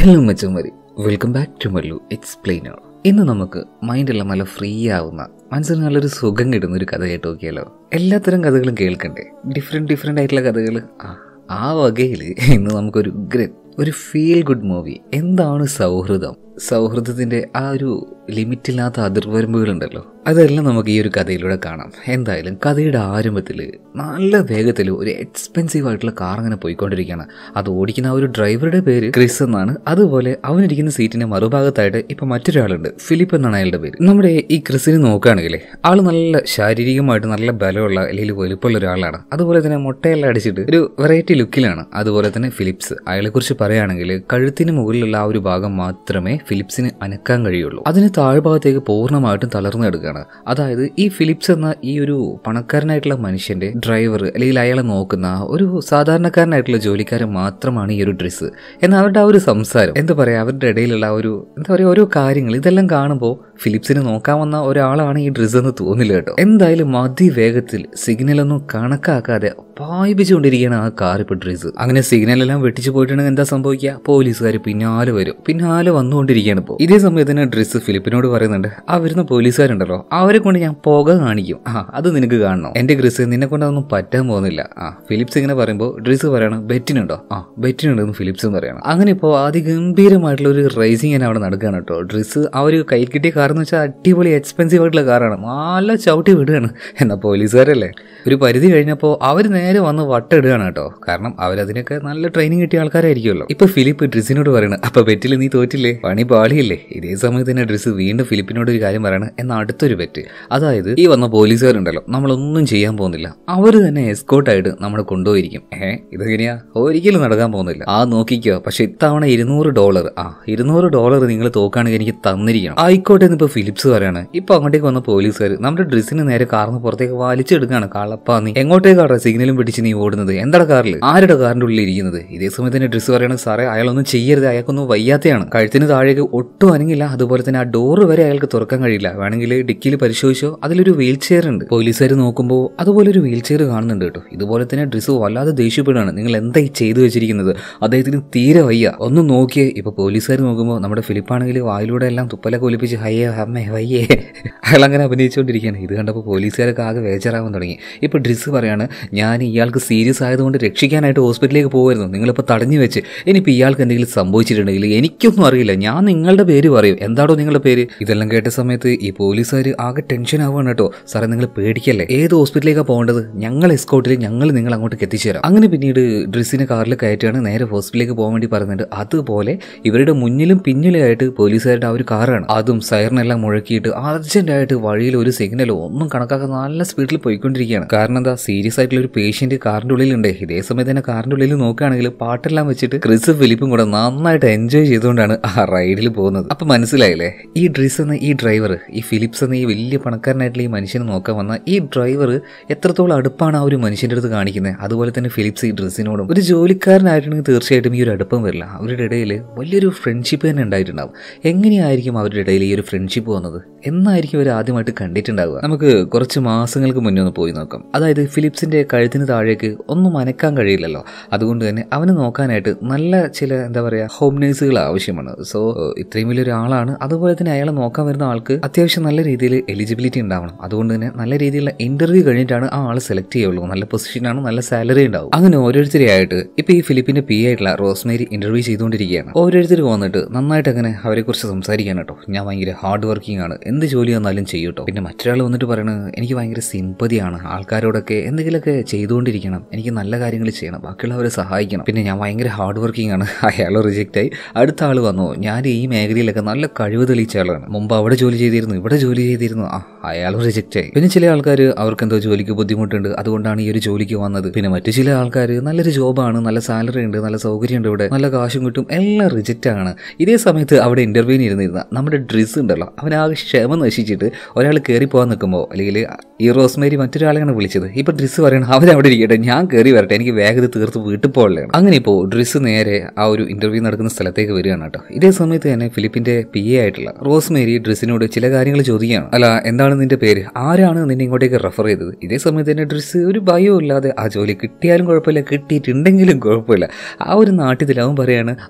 hello മച്ചന്മാരി welcome back to Mallu explainer ഇന്ന് നമുക്ക് മൈൻഡെല്ലാം നല്ല ഫ്രീ ആവുന്ന മനസ്സിന് നല്ലൊരു സുഖം കിട്ടുന്ന ഒരു കഥ കേട്ട് നോക്കിയാലോ എല്ലാത്തരം കഥകളും കേൾക്കണ്ടേ ഡിഫറെൻറ്റ് ഡിഫറെൻ്റ് ആയിട്ടുള്ള കഥകൾ ആ ആ വകയിൽ ഇന്ന് നമുക്കൊരു ഗ്രേറ്റ് ഒരു ഫീൽ ഗുഡ് മൂവി എന്താണ് സൗഹൃദം സൗഹൃദത്തിൻ്റെ ആ ഒരു ലിമിറ്റില്ലാത്ത അതിർവരമ്പുകളുണ്ടല്ലോ അതെല്ലാം നമുക്ക് ഈ ഒരു കഥയിലൂടെ കാണാം എന്തായാലും കഥയുടെ ആരംഭത്തിൽ നല്ല വേഗത്തിൽ ഒരു എക്സ്പെൻസീവ് ആയിട്ടുള്ള കാർ അങ്ങനെ പോയിക്കൊണ്ടിരിക്കുകയാണ് അത് ഓടിക്കുന്ന ആ ഒരു ഡ്രൈവറുടെ പേര് ക്രിസ് എന്നാണ് അതുപോലെ അവനിരിക്കുന്ന സീറ്റിന്റെ മറുഭാഗത്തായിട്ട് ഇപ്പൊ മറ്റൊരാളുണ്ട് ഫിലിപ്പ് എന്നാണ് അയാളുടെ പേര് നമ്മുടെ ഈ ക്രിസിനെ നോക്കുകയാണെങ്കിൽ ആള് നല്ല ശാരീരികമായിട്ട് നല്ല ബലമുള്ള അല്ലെങ്കിൽ വലുപ്പമുള്ള ഒരാളാണ് അതുപോലെ തന്നെ മുട്ടയെല്ലാം അടിച്ചിട്ട് ഒരു വെറൈറ്റി ലുക്കിലാണ് അതുപോലെ തന്നെ ഫിലിപ്സ് അയാളെ കുറിച്ച് പറയുകയാണെങ്കിൽ കഴുത്തിന് മുകളിലുള്ള ആ ഒരു ഭാഗം മാത്രമേ ഫിലിപ്സിന് അനക്കാൻ കഴിയുള്ളൂ അതിന് താഴ്ഭാഗത്തേക്ക് പൂർണ്ണമായിട്ടും തളർന്നു കിടക്കുകയാണ് അതായത് ഈ ഫിലിപ്സ് എന്ന ഈ ഒരു പണക്കാരനായിട്ടുള്ള മനുഷ്യന്റെ ഡ്രൈവർ അല്ലെങ്കിൽ അയാളെ നോക്കുന്ന ഒരു സാധാരണക്കാരനായിട്ടുള്ള ജോലിക്കാരൻ മാത്രമാണ് ഈ ഒരു ഡ്രസ്സ് എന്നാൽ അവരുടെ ആ ഒരു സംസാരം എന്താ പറയാ അവരുടെ ഇടയിലുള്ള ആ ഒരു എന്താ പറയാ ഓരോ കാര്യങ്ങൾ ഇതെല്ലാം കാണുമ്പോൾ ഫിലിപ്സിന് നോക്കാൻ വന്ന ഒരാളാണ് ഈ ഡ്രസ്സ് എന്ന് തോന്നില്ല കേട്ടോ എന്തായാലും അതിവേഗത്തിൽ സിഗ്നലൊന്നും കണക്കാക്കാതെ പായിപ്പിച്ചുകൊണ്ടിരിക്കുകയാണ് ആ കാർ ഇപ്പോൾ ഡ്രസ്സ് അങ്ങനെ സിഗ്നലെല്ലാം വെട്ടിച്ചു പോയിട്ടുണ്ടെങ്കിൽ എന്താ സംഭവിക്കുക പോലീസുകാർ പിന്നാലെ വരും പിന്നാലെ വന്നുകൊണ്ടിരിക്കുകയാണ് ഇപ്പോൾ ഇതേ സമയത്ത് തന്നെ ഡ്രസ്സ് ഫിലിപ്പിനോട് പറയുന്നുണ്ട് ആ വരുന്ന പോലീസുകാരുണ്ടല്ലോ അവരെ കൊണ്ട് ഞാൻ പുക കാണിക്കും ആ അത് നിനക്ക് കാണണം എന്റെ ഗ്രിസ് നിന്നെ കൊണ്ട് അതൊന്നും പറ്റാൻ പോകുന്നില്ല ആ ഫിലിപ്സ് ഇങ്ങനെ പറയുമ്പോൾ ഡ്രസ്സ് പറയണം ബെറ്റിനുണ്ടോ ആ ബെറ്റിനുണ്ടെന്ന് ഫിലിപ്സും പറയണം അങ്ങനെ ഇപ്പോൾ അതിഗംഭീരമായിട്ടുള്ള ഒരു റേസിംഗ് തന്നെ അവിടെ നടക്കുകയാണ് കേട്ടോ ഡ്രസ്സ് ആ ഒരു കയ്യിൽ കിട്ടിയ കാർ എന്ന് വെച്ചാൽ അടിപൊളി എക്സ്പെൻസീവ് ആയിട്ടുള്ള കാറാണ് നല്ല ചവിട്ടി വിടുകയാണ് എന്നാൽ പോലീസുകാരല്ലേ ഒരു പരിധി കഴിഞ്ഞപ്പോൾ അവർ നേരെ വന്ന് വട്ടിടുകയാണ് കേട്ടോ കാരണം അവരതിനൊക്കെ നല്ല ട്രെയിനിങ് കിട്ടിയ ആൾക്കാരായിരിക്കുമല്ലോ ഇപ്പൊ ഫിലിപ്പ് ഡ്രസ്സിനോട് പറയണം അപ്പൊ ബെറ്റിൽ നീ തോറ്റില്ലേ പണി പാളിയില്ലേ ഇതേ സമയത്ത് തന്നെ ഡ്രസ്സ് വീണ്ടും ഫിലിപ്പിനോട് ഒരു കാര്യം പറയണം എന്ന അടുത്തൊരു ബെറ്റ് അതായത് ഈ വന്ന പോലീസുകാരുണ്ടല്ലോ നമ്മളൊന്നും ചെയ്യാൻ പോകുന്നില്ല അവർ തന്നെ എസ്കോട്ടായിട്ട് നമ്മളെ കൊണ്ടുപോയിരിക്കും ഏ ഇതെങ്ങനെയാ ഒരിക്കലും നടക്കാൻ പോകുന്നില്ല ആ നോക്കിക്കോ പക്ഷെ ഇത്തവണ ഇരുന്നൂറ് ഡോളർ ആ ഇരുന്നൂറ് ഡോളർ നിങ്ങൾ തോക്കാണെങ്കിൽ എനിക്ക് തന്നിരിക്കണം ആയിക്കോട്ടെ എന്ന് ഇപ്പൊ ഫിലിപ്സ് പറയാണ് ഇപ്പൊ അങ്ങോട്ടേക്ക് വന്ന പോലീസുകാർ നമ്മുടെ ഡ്രസ്സിന് നേരെ കാറിന് പുറത്തേക്ക് വലിച്ചെടുക്കുകയാണ് കളപ്പാ നീ എങ്ങോട്ടേക്കാണ് സിഗ്നലും പിടിച്ച് നീ ഓടുന്നത് എന്താണ് കാറിൽ ആരുടെ കാറിന്റെ ഉള്ളിൽ ഇരിക്കുന്നത് ഇതേ സമയത്ത് തന്നെ ഡ്രസ്സ് പറയണത് സാറേ അയാളൊന്നും ചെയ്യരുത് അയാൾക്കൊന്നും വയ്യാത്തയാണ് കഴുത്തിന് താഴേക്ക് ഒട്ടും അനങ്ങില്ല അതുപോലെ തന്നെ ആ ഡോറ് വരെ അയാൾക്ക് തുറക്കാൻ കഴിയില്ല വേണമെങ്കിൽ ഡിക്കിയിൽ പരിശോധിച്ചോ അതിലൊരു വീൽ ചെയർ ഉണ്ട് പോലീസുകാർ നോക്കുമ്പോൾ അതുപോലെ ഒരു വീൽ ചെയർ കാണുന്നുണ്ട് കേട്ടോ ഇതുപോലെ തന്നെ ഡ്രസ്സ് വല്ലാതെ ദേഷ്യപ്പെടുകയാണ് നിങ്ങൾ എന്തായി ചെയ്തു വെച്ചിരിക്കുന്നത് അദ്ദേഹത്തിന് തീരെ വയ്യ ഒന്ന് നോക്കിയേ ഇപ്പൊ പോലീസുകാർ നോക്കുമ്പോൾ നമ്മുടെ ഫിലിപ്പാണെങ്കിൽ വായിലൂടെ എല്ലാം തുപ്പലൊക്കെ ഒലിപ്പിച്ച് ഹയ്യേ അമ്മേ വയ്യേ അയാൾ അങ്ങനെ അഭിനയിച്ചുകൊണ്ടിരിക്കുകയാണ് ഇത് കണ്ടപ്പോൾ പോലീസുകാരൊക്കെ ആകെ വേജറാവാൻ തുടങ്ങി ഇപ്പൊ ഡ്രസ്സ് പറയാണ് ഞാൻ ഇയാൾക്ക് സീരിയസ് ആയതുകൊണ്ട് രക്ഷിക്കാനായിട്ട് ഹോസ്പിറ്റലിലേക്ക് പോകുമായിരുന്നു നിങ്ങളിപ്പോൾ തടഞ്ഞു വെച്ച് ഇനിയിപ്പോൾ ഇയാൾക്ക് എന്തെങ്കിലും സംഭവിച്ചിട്ടുണ്ടെങ്കിൽ എനിക്കൊന്നും അറിയില്ല ഞാൻ നിങ്ങളുടെ പേര് പറയും എന്താണോ നിങ്ങളുടെ പേര് ഇതെല്ലാം കേട്ട സമയത്ത് ഈ പോലീസുകാർ ആകെ ടെൻഷൻ ആവുകയാണ് കേട്ടോ സാറേ നിങ്ങൾ പേടിക്കല്ലേ ഏത് ഹോസ്പിറ്റലിലേക്കാണ് പോകേണ്ടത് ഞങ്ങൾ എസ്കോട്ടിൽ ഞങ്ങൾ നിങ്ങൾ അങ്ങോട്ടേക്ക് എത്തിച്ചേരാം അങ്ങനെ പിന്നീട് ഡ്രസ്സിനെ കാറിൽ കയറ്റുകയാണ് നേരെ ഹോസ്പിറ്റലിലേക്ക് പോകാൻ വേണ്ടി പറയുന്നുണ്ട് അതുപോലെ ഇവരുടെ മുന്നിലും പിന്നിലുമായിട്ട് പോലീസുകാരുടെ ആ ഒരു കാറാണ് അതും സൈറിനെല്ലാം മുഴക്കിയിട്ട് അർജന്റായിട്ട് വഴിയിൽ ഒരു സിഗ്നലോ ഒന്നും കണക്കാക്കാതെ നല്ല സ്പീഡിൽ പോയിക്കൊണ്ടിരിക്കുകയാണ് കാരണം എന്താ സീരിയസ് ആയിട്ടുള്ള ഒരു പേഷ്യന്റ് കാറിന്റെ ഉള്ളിലുണ്ട് ഇതേ സമയത്ത് തന്നെ കാറിന്റെ ഉള്ളിൽ നോക്കുകയാണെങ്കിൽ പാട്ടെല്ലാം വെച്ചിട്ട് ക്രിസ് ഫിലിപ്പും കൂടെ നന്നായിട്ട് എൻജോയ് ചെയ്തുകൊണ്ടാണ് ആ റൈഡിൽ പോകുന്നത് അപ്പൊ മനസ്സിലായില്ലേ ഈ ഡ്രിസ് എന്ന ഈ ഡ്രൈവർ ഈ ഫിലിപ്സ് എന്ന ഈ വലിയ പണക്കാരനായിട്ടുള്ള ഈ മനുഷ്യനെ നോക്കാൻ വന്ന ഈ ഡ്രൈവർ എത്രത്തോളം അടുപ്പാണ് ആ ഒരു മനുഷ്യന്റെ അടുത്ത് കാണിക്കുന്നത് അതുപോലെ തന്നെ ഫിലിപ്സ് ഈ ഡ്രസ്സിനോടും ഒരു ജോലിക്കാരനായിട്ടുണ്ടെങ്കിൽ തീർച്ചയായിട്ടും ഈ ഒരു അടുപ്പം വരില്ല അവരുടെ ഇടയിൽ വലിയൊരു ഫ്രണ്ട്ഷിപ്പ് തന്നെ ഉണ്ടായിട്ടുണ്ടാവും എങ്ങനെയായിരിക്കും അവരുടെ ഇടയിൽ ഈ ഒരു ഫ്രണ്ട്ഷിപ്പ് വന്നത് എന്നായിരിക്കും അവർ ആദ്യമായിട്ട് കണ്ടിട്ടുണ്ടാവുക നമുക്ക് കുറച്ച് മാസങ്ങൾക്ക് മുന്നേ ഒന്ന് പോയി നോക്കാം അതായത് ഫിലിപ്സിന്റെ കഴുത്തിന് താഴേക്ക് ഒന്നും അനക്കാൻ കഴിയില്ലല്ലോ അതുകൊണ്ട് തന്നെ അവനെ നോക്കാനായിട്ട് നല്ല ചില എന്താ പറയാ ഹോം നേഴ്സുകൾ ആവശ്യമാണ് സോ ഇത്രയും വലിയൊരു ആളാണ് അതുപോലെ തന്നെ അയാളെ നോക്കാൻ വരുന്ന ആൾക്ക് അത്യാവശ്യം നല്ല രീതിയിൽ എലിജിബിലിറ്റി ഉണ്ടാവണം അതുകൊണ്ട് തന്നെ നല്ല രീതിയിലുള്ള ഇന്റർവ്യൂ കഴിഞ്ഞിട്ടാണ് ആ ആൾ സെലക്ട് ചെയ്യുള്ളൂ നല്ല പൊസിഷനാണ് നല്ല സാലറി ഉണ്ടാവും അങ്ങനെ ഓരോരുത്തരെയായിട്ട് ഇപ്പൊ ഈ ഫിലിപ്പിന്റെ പി ആയിട്ടുള്ള റോസ്മേരി ഇന്റർവ്യൂ ചെയ്തുകൊണ്ടിരിക്കുകയാണ് ഓരോരുത്തർ വന്നിട്ട് നന്നായിട്ട് അങ്ങനെ അവരെ കുറിച്ച് സംസാരിക്കാൻ കേട്ടോ ഞാൻ ഭയങ്കര ഹാർഡ് വർക്കിംഗ് ആണ് എന്ത് ജോലി വന്നാലും ചെയ്യൂട്ടോ പിന്നെ മറ്റൊരാൾ വന്നിട്ട് പറയണത് എനിക്ക് ഭയങ്കര സിമ്പതിയാണ് ആൾക്കാരോടൊക്കെ എന്തെങ്കിലുമൊക്കെ ചെയ്തുകൊണ്ടിരിക്കണം എനിക്ക് നല്ല കാര്യങ്ങൾ ചെയ്യണം ബാക്കിയുള്ളവരെ സഹായിക്കണം പിന്നെ ഞാൻ ഭയങ്കര ഹാർഡ് വർക്കിംഗ് ആണ് അയാൾ റിജക്റ്റ് ആയി അടുത്ത ആൾ വന്നു ഞാൻ ഈ മേഖലയിലൊക്കെ നല്ല കഴിവ് തെളിയിച്ച ആളാണ് മുമ്പ് അവിടെ ജോലി ചെയ്തിരുന്നു ഇവിടെ ജോലി ചെയ്തിരുന്നു ആ അയാൾ റിജക്റ്റ് ആയി പിന്നെ ചില ആൾക്കാർ അവർക്ക് എന്തോ ജോലിക്ക് ബുദ്ധിമുട്ടുണ്ട് അതുകൊണ്ടാണ് ഈ ഒരു ജോലിക്ക് വന്നത് പിന്നെ മറ്റു ചില ആൾക്കാർ നല്ലൊരു ജോബാണ് നല്ല സാലറി ഉണ്ട് നല്ല സൗകര്യം ഉണ്ട് ഇവിടെ നല്ല കാശും കിട്ടും എല്ലാം റിജക്റ്റ് ആണ് ഇതേ സമയത്ത് അവിടെ ഇന്റർവ്യൂവിന് ഇരുന്നിരുന്ന നമ്മുടെ ഡ്രസ്സ് ഉണ്ടല്ലോ അവനാകെ ക്ഷമ നശിച്ചിട്ട് ഒരാൾ കയറി പോകാൻ നിൽക്കുമ്പോൾ അല്ലെങ്കിൽ ഈ റോസ്മേരി മറ്റൊരാളെയാണ് വിളിച്ചത് ഇപ്പൊ ഡ്രസ്സ് പറയണം അവൻ അവിടെ ഇരിക്കട്ടെ ഞാൻ കയറി വരട്ടെ എനിക്ക് വേഗത തീർത്ത് വീട്ടിൽ പോകലാണ് അങ്ങനെ ഇപ്പോൾ ഡ്രസ്സ് നേരെ ആ ഒരു ഇന്റർവ്യൂ നടക്കുന്ന സ്ഥലത്തേക്ക് വരികയാണ് കേട്ടോ ഇതേ സമയത്ത് തന്നെ ഫിലിപ്പിന്റെ പി എ ആയിട്ടുള്ള റോസ്മേരി ഡ്രസ്സിനോട് ചില കാര്യങ്ങൾ ചോദിക്കുകയാണ് അല്ല എന്താണ് നിന്റെ പേര് ആരാണ് നിന്നെ ഇങ്ങോട്ടേക്ക് റെഫർ ചെയ്തത് ഇതേ സമയത്ത് തന്നെ ഡ്രസ്സ് ഒരു ഭയവും ഇല്ലാതെ ആ ജോലി കിട്ടിയാലും കുഴപ്പമില്ല കിട്ടിയിട്ടുണ്ടെങ്കിലും കുഴപ്പമില്ല ആ ഒരു നാട്ടിൽ അവൻ പറയാണ് ആ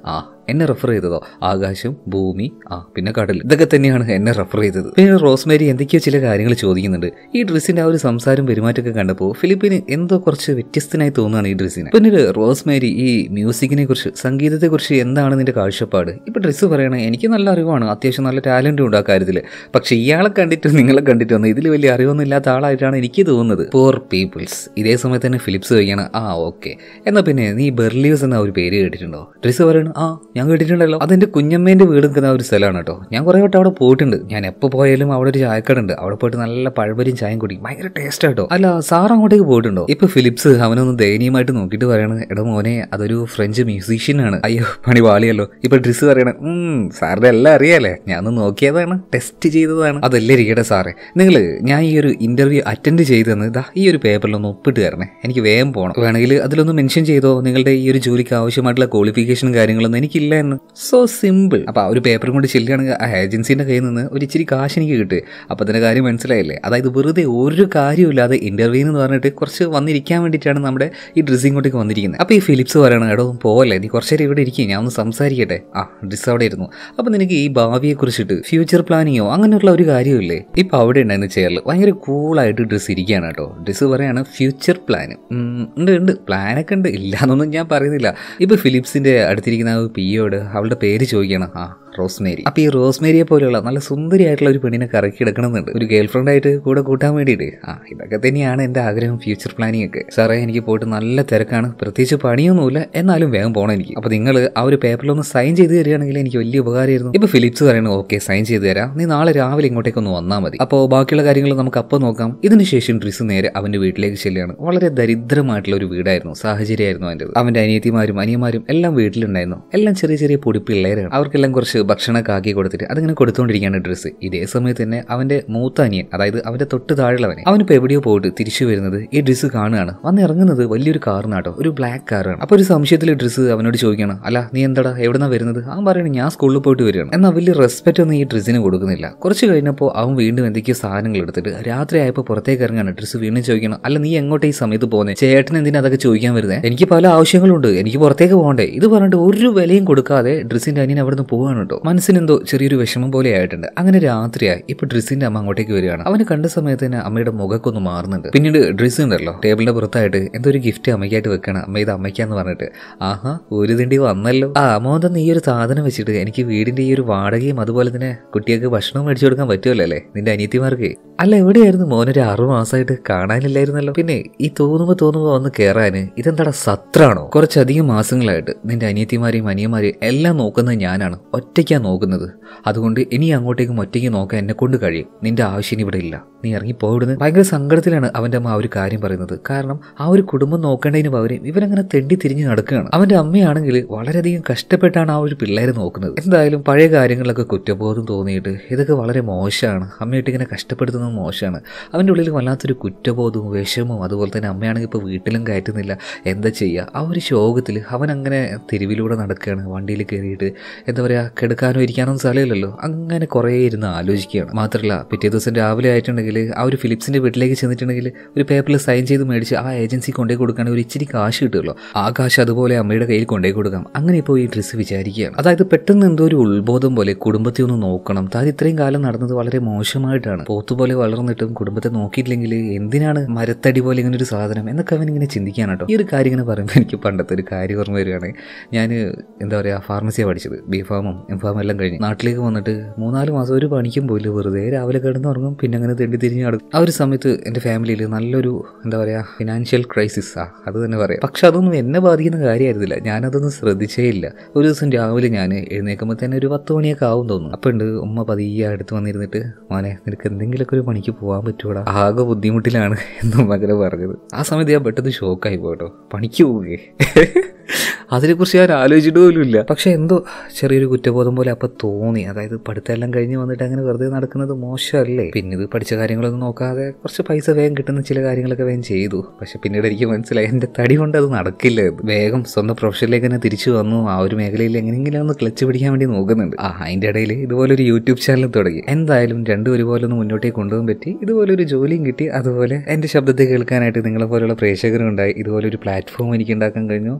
എന്നെ റെഫർ ചെയ്തതോ ആകാശം ഭൂമി ആ പിന്നെ കടൽ ഇതൊക്കെ തന്നെയാണ് എന്നെ റെഫർ ചെയ്തത് പിന്നെ റോസ്മേരി എന്തൊക്കെയോ ചില കാര്യങ്ങൾ ചോദിക്കുന്നുണ്ട് ഈ ഡ്രസ്സിന്റെ ആ ഒരു സംസാരം പെരുമാറ്റമൊക്കെ കണ്ടപ്പോൾ ഫിലിപ്പിന് എന്തോ കുറച്ച് വ്യത്യസ്തനായി തോന്നുകയാണ് ഈ ഡ്രസ്സിന് പിന്നീട് റോസ്മേരി ഈ മ്യൂസിക്കിനെ കുറിച്ച് സംഗീതത്തെ കുറിച്ച് എന്താണ് നിന്റെ കാഴ്ചപ്പാട് ഇപ്പൊ ഡ്രസ്സ് പറയണേ എനിക്ക് നല്ല അറിവാണ് അത്യാവശ്യം നല്ല ടാലന്റും ഉണ്ട് ആ കാര്യത്തിൽ പക്ഷെ ഇയാളെ കണ്ടിട്ട് നിങ്ങളെ കണ്ടിട്ട് വന്ന് ഇതിൽ വലിയ അറിവൊന്നും ഇല്ലാത്ത ആളായിട്ടാണ് എനിക്ക് തോന്നുന്നത് പോർ പീപ്പിൾസ് ഇതേ സമയത്ത് തന്നെ ഫിലിപ്സ് കഴിക്കണം ആ ഓക്കെ എന്നാ പിന്നെ നീ ബെർലിയോസ് എന്ന ഒരു പേര് കേട്ടിട്ടുണ്ടോ ഡ്രസ്സ് പറയണു ആ ഞാൻ കേട്ടിട്ടുണ്ടല്ലോ അതെന്റെ കുഞ്ഞമ്മേന്റെ വീട് നിൽക്കുന്ന ഒരു സ്ഥലമാണ് കേട്ടോ ഞാൻ കുറെ വട്ടം അവിടെ പോയിട്ടുണ്ട് ഞാൻ എപ്പോൾ പോയാലും അവിടെ ഒരു ചായക്കട ഉണ്ട് അവിടെ പോയിട്ട് നല്ല പഴവരിയും ചായയും കുടി ഭയങ്കര ടേസ്റ്റ് ആട്ടോ അല്ല സാർ അങ്ങോട്ടേക്ക് പോയിട്ടുണ്ടോ ഇപ്പൊ ഫിലിപ്സ് അവനൊന്ന് ദയനീയമായിട്ട് നോക്കിയിട്ട് പറയണത് എടാ മോനെ അതൊരു ഫ്രഞ്ച് മ്യൂസീഷ്യൻ ആണ് അയ്യോ പണി വാളിയല്ലോ ഇപ്പൊ ഡ്രസ്സ് പറയണ ഉം സാറിന്റെ എല്ലാം അറിയാലേ ഞാൻ ഒന്ന് നോക്കിയതാണ് ടെസ്റ്റ് ചെയ്തതാണ് അതല്ലേ ഇരിക്കട്ടെ സാറേ നിങ്ങൾ ഞാൻ ഈ ഒരു ഇന്റർവ്യൂ അറ്റൻഡ് ചെയ്തെന്ന് ഇതാ ഈ ഒരു പേപ്പറിലൊന്ന് ഒപ്പിട്ട് തരണേ എനിക്ക് വേഗം പോകണം വേണമെങ്കിൽ അതിലൊന്ന് മെൻഷൻ ചെയ്തോ നിങ്ങളുടെ ഈ ഒരു ജോലിക്ക് ആവശ്യമായിട്ടുള്ള ക്വാളിഫിക്കേഷനും കാര്യങ്ങളൊന്നും എനിക്കില്ല എന്ന് സോ സിമ്പിൾ അപ്പൊ ആ ഒരു പേപ്പറും കൊണ്ട് ചെല്ലുകയാണെങ്കിൽ ആ ഏജൻസിന്റെ കയ്യിൽ നിന്ന് ഒരു ഇച്ചിരി കാശ് എനിക്ക് കിട്ടുക അപ്പൊ അതിന്റെ കാര്യം മനസ്സിലായില്ലേ അതായത് വെറുതെ ഒരു കാര്യമില്ലാതെ ഇന്റർവ്യൂ എന്ന് പറഞ്ഞിട്ട് കുറച്ച് വന്നിരിക്കാൻ വേണ്ടിയിട്ടാണ് നമ്മുടെ ഈ ഡ്രസ്സിംഗ് ഇങ്ങോട്ടേക്ക് വന്നിരിക്കുന്നത് അപ്പൊ ഈ ഫിലിപ്സ് പറയണം എടോ പോവല്ലേ നീ കുറച്ച് നേരം ഇവിടെ ഇരിക്കും ഞാൻ ഒന്ന് സംസാരിക്കട്ടെ ആ ഡ്രസ് അവിടെ ഇരുന്നു അപ്പൊ നിനക്ക് ഈ ഭാവിയെ കുറിച്ചിട്ട് ഫ്യൂച്ചർ പ്ലാനിങ്ങോ അങ്ങനെയുള്ള ഒരു കാര്യമില്ലേ ഇപ്പൊ അവിടെ ഉണ്ടായിരുന്ന ചെയറിൽ ഭയങ്കര കൂളായിട്ട് ഡ്രസ്സ് ഇരിക്കുകയാണ് കേട്ടോ ഡ്രസ്സ് പറയാണ് ഫ്യൂച്ചർ പ്ലാൻ ഉണ്ട് ഉണ്ട് പ്ലാനൊക്കെ ഉണ്ട് ഇല്ലാന്നൊന്നും ഞാൻ പറയുന്നില്ല ഇപ്പൊ ഫിലിപ്സിന്റെ അടുത്തിരിക്കുന്ന ആ പിയോട് അവളുടെ പേര് ചോദിക്കണം ആ റോസ്മേരി അപ്പൊ ഈ റോസ്മേരിയെ പോലെയുള്ള നല്ല സുന്ദരിയായിട്ടുള്ള ഒരു പെണ്ണിനെ കറക്കി എടുക്കണമെന്നുണ്ട് ഒരു ഗേൾ ഫ്രണ്ട് ആയിട്ട് കൂടെ കൂട്ടാൻ വേണ്ടിയിട്ട് ആ ഇതൊക്കെ തന്നെയാണ് എന്റെ ആഗ്രഹം ഫ്യൂച്ചർ പ്ലാനിങ് ഒക്കെ സാറേ എനിക്ക് പോയിട്ട് നല്ല തിരക്കാണ് പ്രത്യേകിച്ച് പണിയൊന്നുമില്ല എന്നാലും വേഗം പോകണം എനിക്ക് അപ്പൊ നിങ്ങൾ ആ ഒരു പേപ്പറിലൊന്ന് സൈൻ ചെയ്ത് തരികയാണെങ്കിൽ എനിക്ക് വലിയ ഉപകാരമായിരുന്നു ഇപ്പൊ ഫിലിപ്സ് പറയുന്നത് ഓക്കെ സൈൻ ചെയ്ത് തരാം നീ നാളെ രാവിലെ ഇങ്ങോട്ടേക്ക് ഒന്ന് വന്നാൽ മതി അപ്പോൾ ബാക്കിയുള്ള കാര്യങ്ങൾ നമുക്ക് അപ്പോൾ നോക്കാം ഇതിനുശേഷം ഡ്രിസ് നേരെ അവന്റെ വീട്ടിലേക്ക് ചെല്ലുകയാണ് വളരെ ദരിദ്രമായിട്ടുള്ള ഒരു വീടായിരുന്നു സാഹചര്യമായിരുന്നു അവൻ്റെ അവന്റെ അനിയത്തിമാരും അനിയന്മാരും എല്ലാം വീട്ടിലുണ്ടായിരുന്നു എല്ലാം ചെറിയ ചെറിയ പൊടി പിള്ളേരാണ് അവർക്കെല്ലാം കുറച്ച് ഭക്ഷണമൊക്കെ ആക്കി കൊടുത്തിട്ട് അതിങ്ങനെ കൊടുത്തുകൊണ്ടിരിക്കുകയാണ് ഡ്രസ്സ് ഇതേ സമയത്ത് തന്നെ അവന്റെ മൂത്ത അനിയൻ അതായത് അവന്റെ തൊട്ട് താഴെയുള്ളവനെ അവനിപ്പോൾ എവിടെയോ പോയിട്ട് തിരിച്ചു വരുന്നത് ഈ ഡ്രസ്സ് കാണുകയാണ് വന്ന് ഇറങ്ങുന്നത് വലിയൊരു കാറിനാട്ടോ ഒരു ബ്ലാക്ക് കാറാണ് അപ്പോൾ ഒരു സംശയത്തിൽ ഡ്രസ്സ് അവനോട് ചോദിക്കണം അല്ല നീ എന്താടാ എവിടെന്നാ വരുന്നത് അവൻ പറയണത് ഞാൻ സ്കൂളിൽ പോയിട്ട് വരികയാണ് എന്നാൽ വലിയ റെസ്പെക്റ്റ് ഒന്നും ഈ ഡ്രസ്സിന് കൊടുക്കുന്നില്ല കുറച്ച് കഴിഞ്ഞപ്പോൾ അവൻ വീണ്ടും എന്തൊക്കെയോ സാധനങ്ങൾ എടുത്തിട്ട് രാത്രി ആയപ്പോൾ പുറത്തേക്ക് ഇറങ്ങാണ് ഡ്രസ്സ് വീണ്ടും ചോദിക്കണം അല്ല നീ എങ്ങോട്ടേ ഈ സമയത്ത് പോകുന്നത് ചേട്ടൻ എന്തിനാ അതൊക്കെ ചോദിക്കാൻ വരുന്നത് എനിക്ക് പല ആവശ്യങ്ങളുണ്ട് എനിക്ക് പുറത്തേക്ക് പോകണ്ടേ ഇത് പറഞ്ഞിട്ട് ഒരു വിലയും കൊടുക്കാതെ ഡ്രസ്സിന്റെ അനിയൻ അവിടെ നിന്ന് പോവാണ് കേട്ടോ മനസ്സിനെന്തോ ചെറിയൊരു വിഷമം പോലെ ആയിട്ടുണ്ട് അങ്ങനെ രാത്രിയായി ഇപ്പൊ ഡ്രസ്സിന്റെ അമ്മ അങ്ങോട്ടേക്ക് വരികയാണ് അവന് കണ്ട സമയത്ത് തന്നെ അമ്മയുടെ മുഖമൊക്കെ ഒന്ന് മാറുന്നുണ്ട് പിന്നീട് ഡ്രസ്സ് ഉണ്ടല്ലോ ടേബിളിന്റെ പുറത്തായിട്ട് എന്തോ ഒരു ഗിഫ്റ്റ് അമ്മയ്ക്കായിട്ട് വെക്കണം അമ്മ ഇത് അമ്മയ്ക്കാന്ന് പറഞ്ഞിട്ട് ആഹാ ഒരു തിണ്ടി വന്നല്ലോ ആ മോന്തന്ന് ഈ ഒരു സാധനം വെച്ചിട്ട് എനിക്ക് വീടിന്റെ ഈ ഒരു വാടകയും അതുപോലെ തന്നെ കുട്ടികൾക്ക് ഭക്ഷണവും മേടിച്ചു കൊടുക്കാൻ പറ്റുമല്ലോ അല്ലേ നിന്റെ അനിയത്തിമാർക്ക് അല്ല എവിടെയായിരുന്നു മോനൊരു ആറു മാസമായിട്ട് കാണാനില്ലായിരുന്നല്ലോ പിന്നെ ഈ തോന്നുമ്പോ തോന്നുമ്പോ വന്ന് കയറാന് ഇതെന്താടാ സത്രാണോ കുറച്ചധികം മാസങ്ങളായിട്ട് നിന്റെ അനിയത്തിമാരെയും അനിയന്മാരെയും എല്ലാം നോക്കുന്നത് ഞാനാണ് ഒറ്റയ്ക്കാ നോക്കുന്നത് അതുകൊണ്ട് ഇനി അങ്ങോട്ടേക്കും ഒറ്റയ്ക്ക് നോക്കാൻ എന്നെ കൊണ്ട് കഴിയും നിന്റെ ആവശ്യം ഇവിടെ ഇല്ല നീ ഇറങ്ങി പോയിടുന്നത് ഭയങ്കര സങ്കടത്തിലാണ് അവന്റെ അമ്മ ആ ഒരു കാര്യം പറയുന്നത് കാരണം ആ ഒരു കുടുംബം നോക്കേണ്ടതിന് പകരം ഇവരങ്ങനെ തെണ്ടി തിരിഞ്ഞ് നടക്കുകയാണ് അവന്റെ അമ്മയാണെങ്കിൽ വളരെയധികം കഷ്ടപ്പെട്ടാണ് ആ ഒരു പിള്ളേരെ നോക്കുന്നത് എന്തായാലും പഴയ കാര്യങ്ങളിലൊക്കെ കുറ്റബോധം തോന്നിയിട്ട് ഇതൊക്കെ വളരെ മോശമാണ് അമ്മയായിട്ട് ഇങ്ങനെ കഷ്ടപ്പെടുത്തുന്നത് മോശമാണ് അവൻ്റെ ഉള്ളിൽ വല്ലാത്തൊരു കുറ്റബോധവും വിഷമവും അതുപോലെ തന്നെ അമ്മയാണെങ്കിൽ ഇപ്പോൾ വീട്ടിലും കയറ്റുന്നില്ല എന്താ ചെയ്യുക ആ ഒരു ശോകത്തിൽ അവൻ അങ്ങനെ തെരുവിലൂടെ നടക്കുകയാണ് വണ്ടിയിൽ കയറിയിട്ട് എന്താ പറയുക കിടക്കാനോ ഇരിക്കാനോ സ്ഥലമില്ലല്ലോ അങ്ങനെ കുറേ ഇരുന്ന് ആലോചിക്കുകയാണ് മാത്രമല്ല പിറ്റേ ദിവസം രാവിലെ ആയിട്ടുണ്ടെങ്കിൽ ആ ഒരു ഫിലിപ്സിന്റെ വീട്ടിലേക്ക് ചെന്നിട്ടുണ്ടെങ്കിൽ ഒരു പേപ്പറിൽ സൈൻ ചെയ്ത് മേടിച്ച് ആ ഏജൻസി കൊണ്ടേ കൊടുക്കുകയാണെങ്കിൽ ഒരു ഇച്ചിരി കാശ് കിട്ടുമല്ലോ ആ കാശ് അതുപോലെ അമ്മയുടെ കയ്യിൽ കൊണ്ടേ കൊടുക്കാം അങ്ങനെ ഇപ്പോൾ ഈ ഡ്രസ്സ് വിചാരിക്കുകയാണ് അതായത് പെട്ടെന്ന് എന്തോ ഒരു ഉത്ബോധം പോലെ കുടുംബത്തെ ഒന്ന് നോക്കണം താൻ ഇത്രയും കാലം നടന്നത് വളരെ മോശമായിട്ടാണ് പോത്തുപോലെ വളർന്നിട്ടും കുടുംബത്തെ നോക്കിയിട്ടില്ലെങ്കിൽ എന്തിനാണ് മരത്തടി പോലെ ഇങ്ങനെ ഒരു സാധനം എന്നൊക്കെ അവൻ ഇങ്ങനെ ചിന്തിക്കാൻ കേട്ടോ ഈ ഒരു കാര്യം ഇങ്ങനെ പറയുമ്പോൾ എനിക്ക് പണ്ടത്തെ ഒരു കാര്യം ഓർമ്മ വരികയാണ് ഞാൻ എന്താ പറയുക ഫാർമസിയാണ് പഠിച്ചത് ബി ഫാമും എം ഫാമും എല്ലാം കഴിഞ്ഞ് നാട്ടിലേക്ക് വന്നിട്ട് മൂന്നാല് മാസം ഒരു പണിക്കും പോയില്ല വെറുതെ രാവിലെ കിടന്നുറങ്ങും പിന്നെ അങ്ങനെ തെണ്ടി തിരിഞ്ഞ് നടക്കും ആ ഒരു സമയത്ത് എൻ്റെ ഫാമിലിയിൽ നല്ലൊരു എന്താ പറയുക ഫിനാൻഷ്യൽ ക്രൈസിസ് ആ അത് തന്നെ പറയാം പക്ഷെ അതൊന്നും എന്നെ ബാധിക്കുന്ന കാര്യമായിരുന്നില്ല ഞാനതൊന്നും ശ്രദ്ധിച്ചേ ഇല്ല ഒരു ദിവസം രാവിലെ ഞാൻ എഴുന്നേൽക്കുമ്പോൾ തന്നെ ഒരു പത്ത് മണിയൊക്കെ ആവും തോന്നുന്നു അപ്പം ഉണ്ട് ഉമ്മ പതിയെ അടുത്ത് വന്നിരുന്നിട്ട് മോനെ നിനക്ക് എന്തെങ്കിലുമൊക്കെ ഒരു പണിക്ക് പോകാൻ പറ്റൂടാ ആകെ ബുദ്ധിമുട്ടിലാണ് എന്നും മകനെ പറഞ്ഞത് ആ സമയത്ത് ഞാൻ പെട്ടെന്ന് ഷോക്കായി പോട്ടോ പണിക്ക് പോവുകയെ അതിനെക്കുറിച്ച് ഞാൻ ആലോചിച്ചിട്ട് പോലും ഇല്ല പക്ഷെ എന്തോ ചെറിയൊരു കുറ്റബോധം പോലെ അപ്പം തോന്നി അതായത് പഠിത്തമെല്ലാം കഴിഞ്ഞ് വന്നിട്ട് അങ്ങനെ വെറുതെ നടക്കുന്നത് മോശമല്ലേ പിന്നെ ഇത് പഠിച്ച കാര്യങ്ങളൊന്നും നോക്കാതെ കുറച്ച് പൈസ വേഗം കിട്ടുന്ന ചില കാര്യങ്ങളൊക്കെ വേഗം ചെയ്തു പക്ഷെ പിന്നീട് എനിക്ക് മനസ്സിലായി എൻ്റെ തടി കൊണ്ട് അത് നടക്കില്ല എന്ന് വേഗം സ്വന്തം പ്രൊഫഷനിലേക്ക് തന്നെ തിരിച്ചു വന്നു ആ ഒരു മേഖലയിൽ എങ്ങനെയെങ്കിലും ഒന്ന് ക്ലച്ച് പിടിക്കാൻ വേണ്ടി നോക്കുന്നുണ്ട് ആ അതിൻ്റെ ഇടയിൽ ഇതുപോലെ ഒരു യൂട്യൂബ് ചാനൽ തുടങ്ങി എന്തായാലും രണ്ടും ഒരുപോലെ ഒന്ന് മുന്നോട്ടേക്ക് കൊണ്ടുപോകാൻ പറ്റി ഇതുപോലെ ഒരു ജോലിയും കിട്ടി അതുപോലെ എൻ്റെ ശബ്ദത്തെ കേൾക്കാനായിട്ട് നിങ്ങളെ പോലെയുള്ള പ്രേക്ഷകരും ഉണ്ടായി ഇതുപോലെ ഒരു പ്ലാറ്റ്ഫോം എനിക്ക് ഉണ്ടാക്കാൻ കഴിഞ്ഞു സോ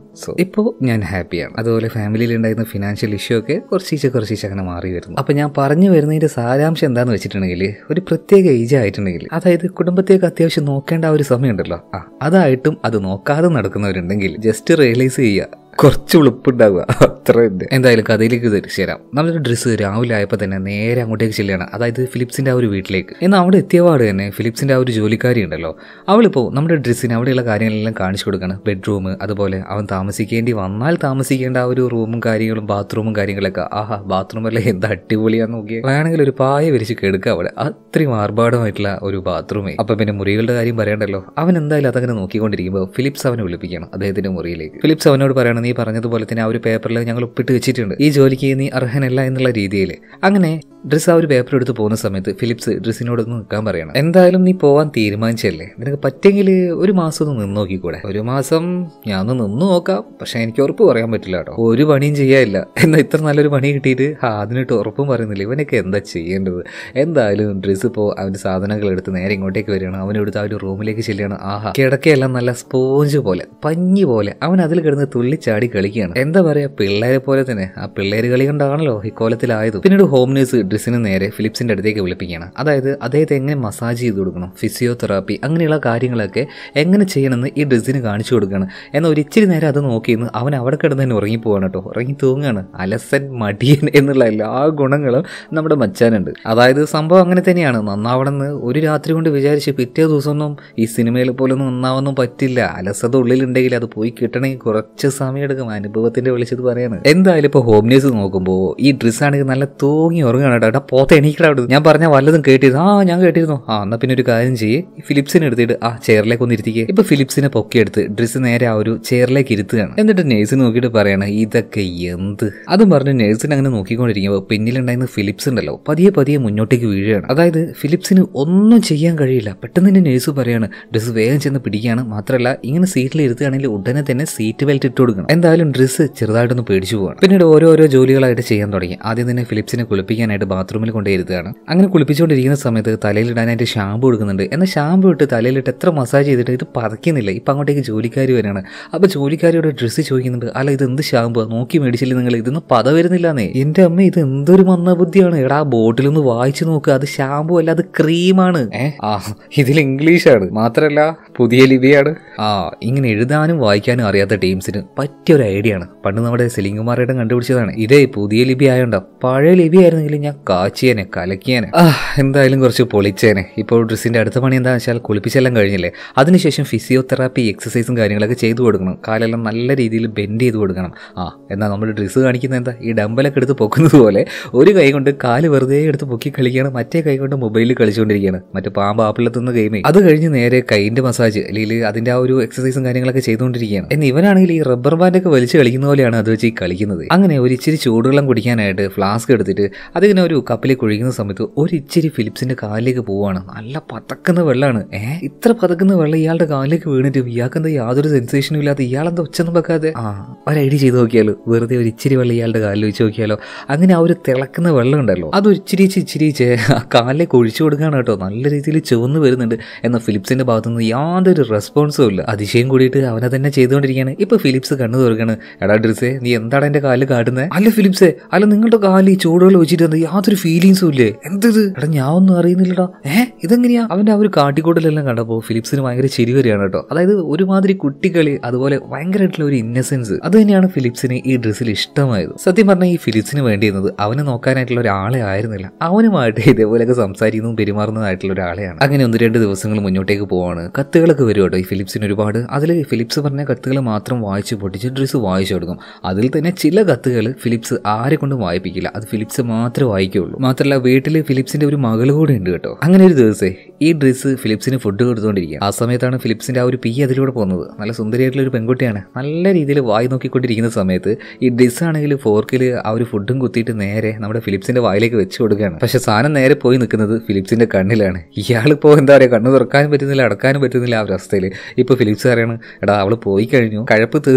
ഇപ്പോൾ ഞാൻ ഹാപ്പിയാണ് അതുപോലെ ഫാമിലിയിൽ ഉണ്ടായിരുന്ന ഫിനാൻഷ്യൽ ഇഷ്യൂ ഒക്കെ കുറച്ചീച്ച കുറച്ചീച്ച അങ്ങനെ മാറി വരുന്നു അപ്പൊ ഞാൻ പറഞ്ഞു വരുന്നതിന്റെ സാരാംശം എന്താന്ന് വെച്ചിട്ടുണ്ടെങ്കിൽ ഒരു പ്രത്യേക ഏജ് ആയിട്ടുണ്ടെങ്കിൽ അതായത് കുടുംബത്തേക്ക് അത്യാവശ്യം നോക്കേണ്ട ആ ഒരു സമയമുണ്ടല്ലോ ആ അതായിട്ടും അത് നോക്കാതെ നടക്കുന്നവരുണ്ടെങ്കിൽ ജസ്റ്റ് റിയലൈസ് ചെയ്യുക കുറച്ച് ഉളുപ്പുണ്ടാവുക അത്ര തന്നെ എന്തായാലും കഥയിലേക്ക് തിരിച്ചു തരാം നമ്മളൊരു ഡ്രസ്സ് രാവിലെ ആയപ്പോൾ തന്നെ നേരെ അങ്ങോട്ടേക്ക് ചെല്ലുകയാണ് അതായത് ഫിലിപ്സിന്റെ ആ ഒരു വീട്ടിലേക്ക് എന്നാൽ അവിടെ എത്തിയപാട് തന്നെ ഫിലിപ്സിന്റെ ആ ഒരു ജോലിക്കാരി ഉണ്ടല്ലോ അവളിപ്പോൾ നമ്മുടെ ഡ്രസ്സിന് അവിടെയുള്ള കാര്യങ്ങളെല്ലാം കാണിച്ചു കൊടുക്കണം ബെഡ്റൂം അതുപോലെ അവൻ താമസിക്കേണ്ടി വന്നാൽ താമസിക്കേണ്ട ആ ഒരു റൂമും കാര്യങ്ങളും ബാത്റൂമും കാര്യങ്ങളൊക്കെ ആഹാ ബാത്റൂമല്ലേ എന്താ അടിപൊളിയാന്ന് നോക്കിയാൽ വേണമെങ്കിൽ ഒരു പായ വിരിച്ച് കെടുക്കുക അവിടെ അത്രയും ആർഭാടമായിട്ടുള്ള ഒരു ബാത്റൂമേ അപ്പൊ പിന്നെ മുറികളുടെ കാര്യം പറയണ്ടല്ലോ അവൻ എന്തായാലും അതങ്ങനെ നോക്കിക്കൊണ്ടിരിക്കുമ്പോൾ ഫിലിപ്സ് അവനെ വിളിപ്പിക്കണം അദ്ദേഹത്തിന്റെ മുറിയിലേക്ക് ഫിലിപ്സ് അവനോട് പറയണം നീ പറഞ്ഞതുപോലെ തന്നെ ആ ഒരു പേപ്പറിൽ ഞങ്ങൾ ഒപ്പിട്ട് വെച്ചിട്ടുണ്ട് ഈ ജോലിക്ക് നീ അർഹനല്ല എന്നുള്ള രീതിയിൽ അങ്ങനെ ഡ്രസ്സ് ആ ഒരു പേപ്പർ എടുത്ത് പോകുന്ന സമയത്ത് ഫിലിപ്സ് ഡ്രസ്സിനോടൊന്ന് നിൽക്കാൻ പറയണം എന്തായാലും നീ പോവാൻ തീരുമാനിച്ചല്ലേ നിനക്ക് പറ്റെങ്കിൽ ഒരു മാസം ഒന്ന് നിന്ന് നോക്കിക്കൂടെ ഒരു മാസം ഞാൻ ഒന്ന് നിന്ന് നോക്കാം പക്ഷെ എനിക്ക് ഉറപ്പ് പറയാൻ പറ്റില്ല കേട്ടോ ഒരു പണിയും ചെയ്യാനില്ല എന്നാൽ ഇത്ര നല്ലൊരു പണി കിട്ടിയിട്ട് ആ അതിനിട്ട് ഉറപ്പും പറയുന്നില്ല ഇവനൊക്കെ എന്താ ചെയ്യേണ്ടത് എന്തായാലും ഡ്രസ്സ് ഇപ്പോൾ അവൻ്റെ സാധനങ്ങൾ എടുത്ത് നേരെ ഇങ്ങോട്ടേക്ക് വരികയാണ് അവനെടുത്ത് ആ ഒരു റൂമിലേക്ക് ചെല്ലുകയാണ് ആഹാ കിടക്കയെല്ലാം നല്ല സ്പോഞ്ച് പോലെ പഞ്ഞി പോലെ അവൻ അതിൽ കിടന്ന് തുള്ളിച്ചാടി കളിക്കുകയാണ് എന്താ പറയാ പിള്ളേരെ പോലെ തന്നെ ആ പിള്ളേര് കളി കൊണ്ടാണല്ലോ ഇക്കോലത്തിലായത് പിന്നീട് ഹോം നേഴ്സ് ഡ്രസ്സിന് നേരെ ഫിലിപ്സിന്റെ അടുത്തേക്ക് വിളിപ്പിക്കുകയാണ് അതായത് അദ്ദേഹത്തെ എങ്ങനെ മസാജ് ചെയ്ത് കൊടുക്കണം ഫിസിയോതെറാപ്പി അങ്ങനെയുള്ള കാര്യങ്ങളൊക്കെ എങ്ങനെ ചെയ്യണമെന്ന് ഈ ഡ്രസ്സിന് കാണിച്ചു കൊടുക്കുകയാണ് എന്നാൽ ഒരു ഇച്ചിരി നേരം അത് നോക്കിയെന്ന് അവൻ അവിടെ കിടന്ന് തന്നെ ഉറങ്ങിപ്പോവാണ് കേട്ടോ ഉറങ്ങി തൂങ്ങാണ് അലസൻ മടിയൻ എന്നുള്ള എല്ലാ ഗുണങ്ങളും നമ്മുടെ മച്ചാനുണ്ട് അതായത് സംഭവം അങ്ങനെ തന്നെയാണ് നന്നാവണമെന്ന് ഒരു രാത്രി കൊണ്ട് വിചാരിച്ച് പിറ്റേ ദിവസമൊന്നും ഈ സിനിമയിൽ പോലൊന്നും നന്നാവൊന്നും പറ്റില്ല അലസത ഉള്ളിലുണ്ടെങ്കിൽ അത് പോയി കിട്ടണമെങ്കിൽ കുറച്ച് സമയം എടുക്കും അനുഭവത്തിന്റെ വിളിച്ചത് പറയാണ് എന്തായാലും ഇപ്പോൾ ഹോം നേഴ്സ് നോക്കുമ്പോൾ ഈ ഡ്രസ് ആണെങ്കിൽ നല്ല തൂങ്ങി ഉറങ്ങുകയാണ് കേട്ടോ എടാ പോത്തെ എണീക്കടാ അവിടെ ഞാൻ പറഞ്ഞ വല്ലതും കേട്ടിരുന്നു ആ ഞാൻ കേട്ടിരുന്നു ആ എന്നാ പിന്നെ ഒരു കാര്യം ചെയ്യേ ഈ ഫിലിപ്സിനെ എടുത്തിട്ട് ആ ചെയറിലേക്ക് ഒന്ന് ഇരുത്തിക്കേ ഇപ്പൊ ഫിലിപ്സിനെ പൊക്കിയെടുത്ത് ഡ്രസ്സ് നേരെ ആ ഒരു ചെയറിലേക്ക് ഇരുത്തുകയാണ് എന്നിട്ട് നേഴ്സിന് നോക്കിയിട്ട് പറയണം ഇതൊക്കെ എന്ത് അതും പറഞ്ഞ് നേഴ്സിന് അങ്ങനെ നോക്കിക്കൊണ്ടിരിക്കുമ്പോൾ പിന്നിലുണ്ടായിരുന്ന ഫിലിപ്സ് ഉണ്ടല്ലോ പതിയെ പതിയെ മുന്നോട്ടേക്ക് വീഴുകയാണ് അതായത് ഫിലിപ്സിന് ഒന്നും ചെയ്യാൻ കഴിയില്ല പെട്ടെന്ന് തന്നെ നേഴ്സ് പറയാണ് ഡ്രസ്സ് വേഗം ചെന്ന് പിടിക്കുകയാണ് മാത്രമല്ല ഇങ്ങനെ സീറ്റിൽ ഇരുത്തുകയാണെങ്കിൽ ഉടനെ തന്നെ സീറ്റ് ബെൽറ്റ് ഇട്ട് കൊടുക്കണം എന്തായാലും ഡ്രസ്സ് ചെറുതായിട്ടൊന്ന് പേടിച്ചു പോവാണ് പിന്നീട് ഓരോരോ ജോലികളായിട്ട് ചെയ്യാൻ തുടങ്ങി ആദ്യം തന്നെ ഫിലിപ്സിനെ കുളിപ്പിക്കാനായിട്ട് ബാത്റൂമിൽ കൊണ്ടുപോയിരുത്തുകയാണ് അങ്ങനെ കുളിപ്പിച്ചുകൊണ്ടിരിക്കുന്ന സമയത്ത് തലയിലിടാനായിട്ട് ഷാമ്പു കൊടുക്കുന്നുണ്ട് എന്നാൽ ഷാമ്പു ഇട്ട് തലയിലിട്ട് എത്ര മസാജ് ചെയ്തിട്ട് ഇത് പതക്കുന്നില്ല ഇപ്പം അങ്ങോട്ടേക്ക് ജോലിക്കാർ വരികയാണ് അപ്പോൾ ജോലിക്കാരിയോട് ഡ്രസ്സ് ചോദിക്കുന്നുണ്ട് അല്ല ഇത് എന്ത് ഷാമ്പു നോക്കി മേടിച്ചില്ല നിങ്ങൾ ഇതൊന്നും പത വരുന്നില്ലാന്നേ എൻ്റെ അമ്മ ഇത് എന്തൊരു മന്ദബുദ്ധിയാണ് എടാ ആ ബോട്ടിലൊന്ന് വായിച്ചു നോക്ക് അത് ഷാമ്പു അല്ല അത് ക്രീമാണ് ഏ ആ ഇതിൽ ഇംഗ്ലീഷാണ് മാത്രമല്ല പുതിയ ലിപിയാണ് ആ ഇങ്ങനെ എഴുതാനും വായിക്കാനും അറിയാത്ത ടീംസിന് പറ്റിയ ഒരു ഐഡിയ ആണ് പണ്ട് നമ്മുടെ സെലിംകുമാറിയുടെ കണ്ടുപിടിച്ചതാണ് ഇതേ പുതിയ ലിപി ആയോണ്ടാ പഴയ ലിപി ആയിരുന്നെങ്കിൽ ഞാൻ കാച്ചിയനെ കലക്കിയനെ ആ എന്തായാലും കുറച്ച് പൊളിച്ചേനെ ഇപ്പോൾ ഡ്രസ്സിന്റെ അടുത്ത പണി എന്താ വെച്ചാൽ കുളിപ്പിച്ചെല്ലാം കഴിഞ്ഞില്ലേ അതിനുശേഷം ഫിസിയോതെറാപ്പി എക്സസൈസും കാര്യങ്ങളൊക്കെ ചെയ്തു കൊടുക്കണം കാലെല്ലാം നല്ല രീതിയിൽ ബെൻഡ് ചെയ്ത് കൊടുക്കണം ആ എന്നാൽ നമ്മൾ ഡ്രസ്സ് കാണിക്കുന്നത് എന്താ ഈ ഡമ്പലൊക്കെ എടുത്ത് പൊക്കുന്നത് പോലെ ഒരു കൈ കൊണ്ട് കാല് വെറുതെ എടുത്ത് പൊക്കി കളിക്കുകയാണ് മറ്റേ കൈ കൊണ്ട് മൊബൈലിൽ കളിച്ചുകൊണ്ടിരിക്കുകയാണ് മറ്റേ പാമ്പ് ആപ്പിളെത്തുന്ന ഗെയിമേ അത് കഴിഞ്ഞ് നേരെ കൈയിന്റെ മസാജ് അല്ലെങ്കിൽ അതിന്റെ ആ ഒരു എക്സസൈസും കാര്യങ്ങളൊക്കെ ചെയ്തുകൊണ്ടിരിക്കുകയാണ് എന്ന് ഇവനാണെങ്കിൽ ഈ റബ്ബർ ബാൻഡൊക്കെ വലിച്ച് കളിക്കുന്ന പോലെയാണ് അത് വെച്ച് ഈ കളിക്കുന്നത് അങ്ങനെ ഒരു ഇച്ചിരി ചൂടുവെള്ളം കുടിക്കാനായിട്ട് ഫ്ലാസ്ക് എടുത്തിട്ട് അതിങ്ങനെ ഒരു കപ്പിലേക്ക് ഒഴിക്കുന്ന സമയത്ത് ഒരു ഇച്ചിരി ഫിലിപ്സിന്റെ കാലിലേക്ക് പോവാണ് നല്ല പതക്കുന്ന വെള്ളമാണ് ഏ ഇത്ര പതക്കുന്ന വെള്ളം ഇയാളുടെ കാലിലേക്ക് വീണിട്ട് ഇയാൾക്കെന്താ യാതൊരു സെൻസേഷനും ഇല്ലാത്ത ഇയാളെന്താ ഒച്ചൊന്നും വെക്കാതെ ആ ഒരു ഐഡിയ ചെയ്ത് നോക്കിയാലോ വെറുതെ ഒരു ഇച്ചിരി വെള്ളം ഇയാളുടെ കാലിൽ വെച്ച് നോക്കിയാലോ അങ്ങനെ ആ ഒരു തിളക്കുന്ന വെള്ളം ഉണ്ടല്ലോ അത് ഇച്ചിരി ഇച്ചിരി ആ കാലിലേക്ക് ഒഴിച്ചു കൊടുക്കുകയാണ് കേട്ടോ നല്ല രീതിയിൽ ചുവന്ന് വരുന്നുണ്ട് എന്നാൽ ഫിലിപ്സിന്റെ ഭാഗത്തു നിന്ന് യാതൊരു റെസ്പോൺസും ഇല്ല അതിശയം കൂടിയിട്ട് അവനെ തന്നെ ചെയ്തുകൊണ്ടിരിക്കുകയാണ് ഇപ്പൊ ഫിലിപ്സ് കണ്ണു തുറക്കാണ് എടാ ഡ്രസ്സേ നീ എന്താണ് എന്റെ കാലിൽ കാട്ടുന്നത് അല്ല ഫിലിപ്സേ അല്ല നിങ്ങളുടെ കാലിൽ ഈ ചൂടുകൾ വെച്ചിട്ട് എന്താ യാതൊരു ഫീലിങ്സും ഇല്ലേ എന്തത് എടാ ഞാൻ ഒന്നും അറിയുന്നില്ലടാ ഏ ഇതെങ്ങനെയാ അവന്റെ ആ ഒരു കാട്ടിക്കൂടലെല്ലാം കണ്ടപ്പോൾ ഫിലിപ്സിന് ഭയങ്കര ചിരി വരികയാണ് കേട്ടോ അതായത് ഒരുമാതിരി കുട്ടികളി അതുപോലെ ഭയങ്കരമായിട്ടുള്ള ഒരു ഇന്നസെൻസ് അത് തന്നെയാണ് ഫിലിപ്സിന് ഈ ഡ്രസ്സിൽ ഇഷ്ടമായത് സത്യം പറഞ്ഞാൽ ഈ ഫിലിപ്സിന് വേണ്ടിയിരുന്നത് അവനെ നോക്കാനായിട്ടുള്ള ഒരാളെ ആയിരുന്നില്ല അവനുമായിട്ട് ഇതേപോലെയൊക്കെ സംസാരിക്കുന്നതും പെരുമാറുന്നതായിട്ടുള്ള ഒരാളെയാണ് അങ്ങനെ ഒന്ന് രണ്ട് ദിവസങ്ങൾ മുന്നോട്ടേക്ക് പോവാണ് കത്തുകളൊക്കെ വരും കേട്ടോ ഈ ഫിലിപ്സിന് ഒരുപാട് അതിൽ ഫിലിപ്സ് പറഞ്ഞ കത്തുകൾ മാത്രം വായിച്ച് പൊട്ടിച്ച് ഡ്രസ്സ് വായിച്ചു കൊടുക്കും അതിൽ തന്നെ ചില കത്തുകൾ ഫിലിപ്സ് ആരെ കൊണ്ടും വായിപ്പിക്കില്ല അത് ഫിലിപ്സ് മാത്രമേ വായിക്കുകയുള്ളൂ മാത്രമല്ല വീട്ടിൽ ഫിലിപ്സിന്റെ ഒരു മകൾ കൂടെ ഉണ്ട് കേട്ടോ അങ്ങനെ ഒരു ദിവസേ ഈ ഡ്രസ്സ് ഫിലിപ്സിന് ഫുഡ് കൊടുത്തുകൊണ്ടിരിക്കുക ആ സമയത്താണ് ഫിലിപ്സിന്റെ ആ ഒരു പി അതിലൂടെ പോകുന്നത് നല്ല സുന്ദരിയായിട്ടുള്ള ഒരു പെൺകുട്ടിയാണ് നല്ല രീതിയിൽ വായി നോക്കിക്കൊണ്ടിരിക്കുന്ന സമയത്ത് ഈ ഡിസ് ആണെങ്കിൽ ഫോർക്കിൽ ആ ഒരു ഫുഡും കുത്തിയിട്ട് നേരെ നമ്മുടെ ഫിലിപ്സിന്റെ വായിലേക്ക് വെച്ച് കൊടുക്കുകയാണ് പക്ഷെ സാധനം നേരെ പോയി നിൽക്കുന്നത് ഫിലിപ്സിന്റെ കണ്ണിലാണ് ഇയാളിപ്പോ എന്താ പറയുക കണ്ണ് തുറക്കാനും പറ്റുന്നില്ല അടക്കാനും പറ്റുന്നില്ല ആ ഒരു അവസ്ഥയിൽ ഇപ്പൊ ഫിലിപ്സ് പറയാണ് എടാ അവള് പോയി കഴിഞ്ഞു കഴപ്പ് തീർന്നെങ്കിൽ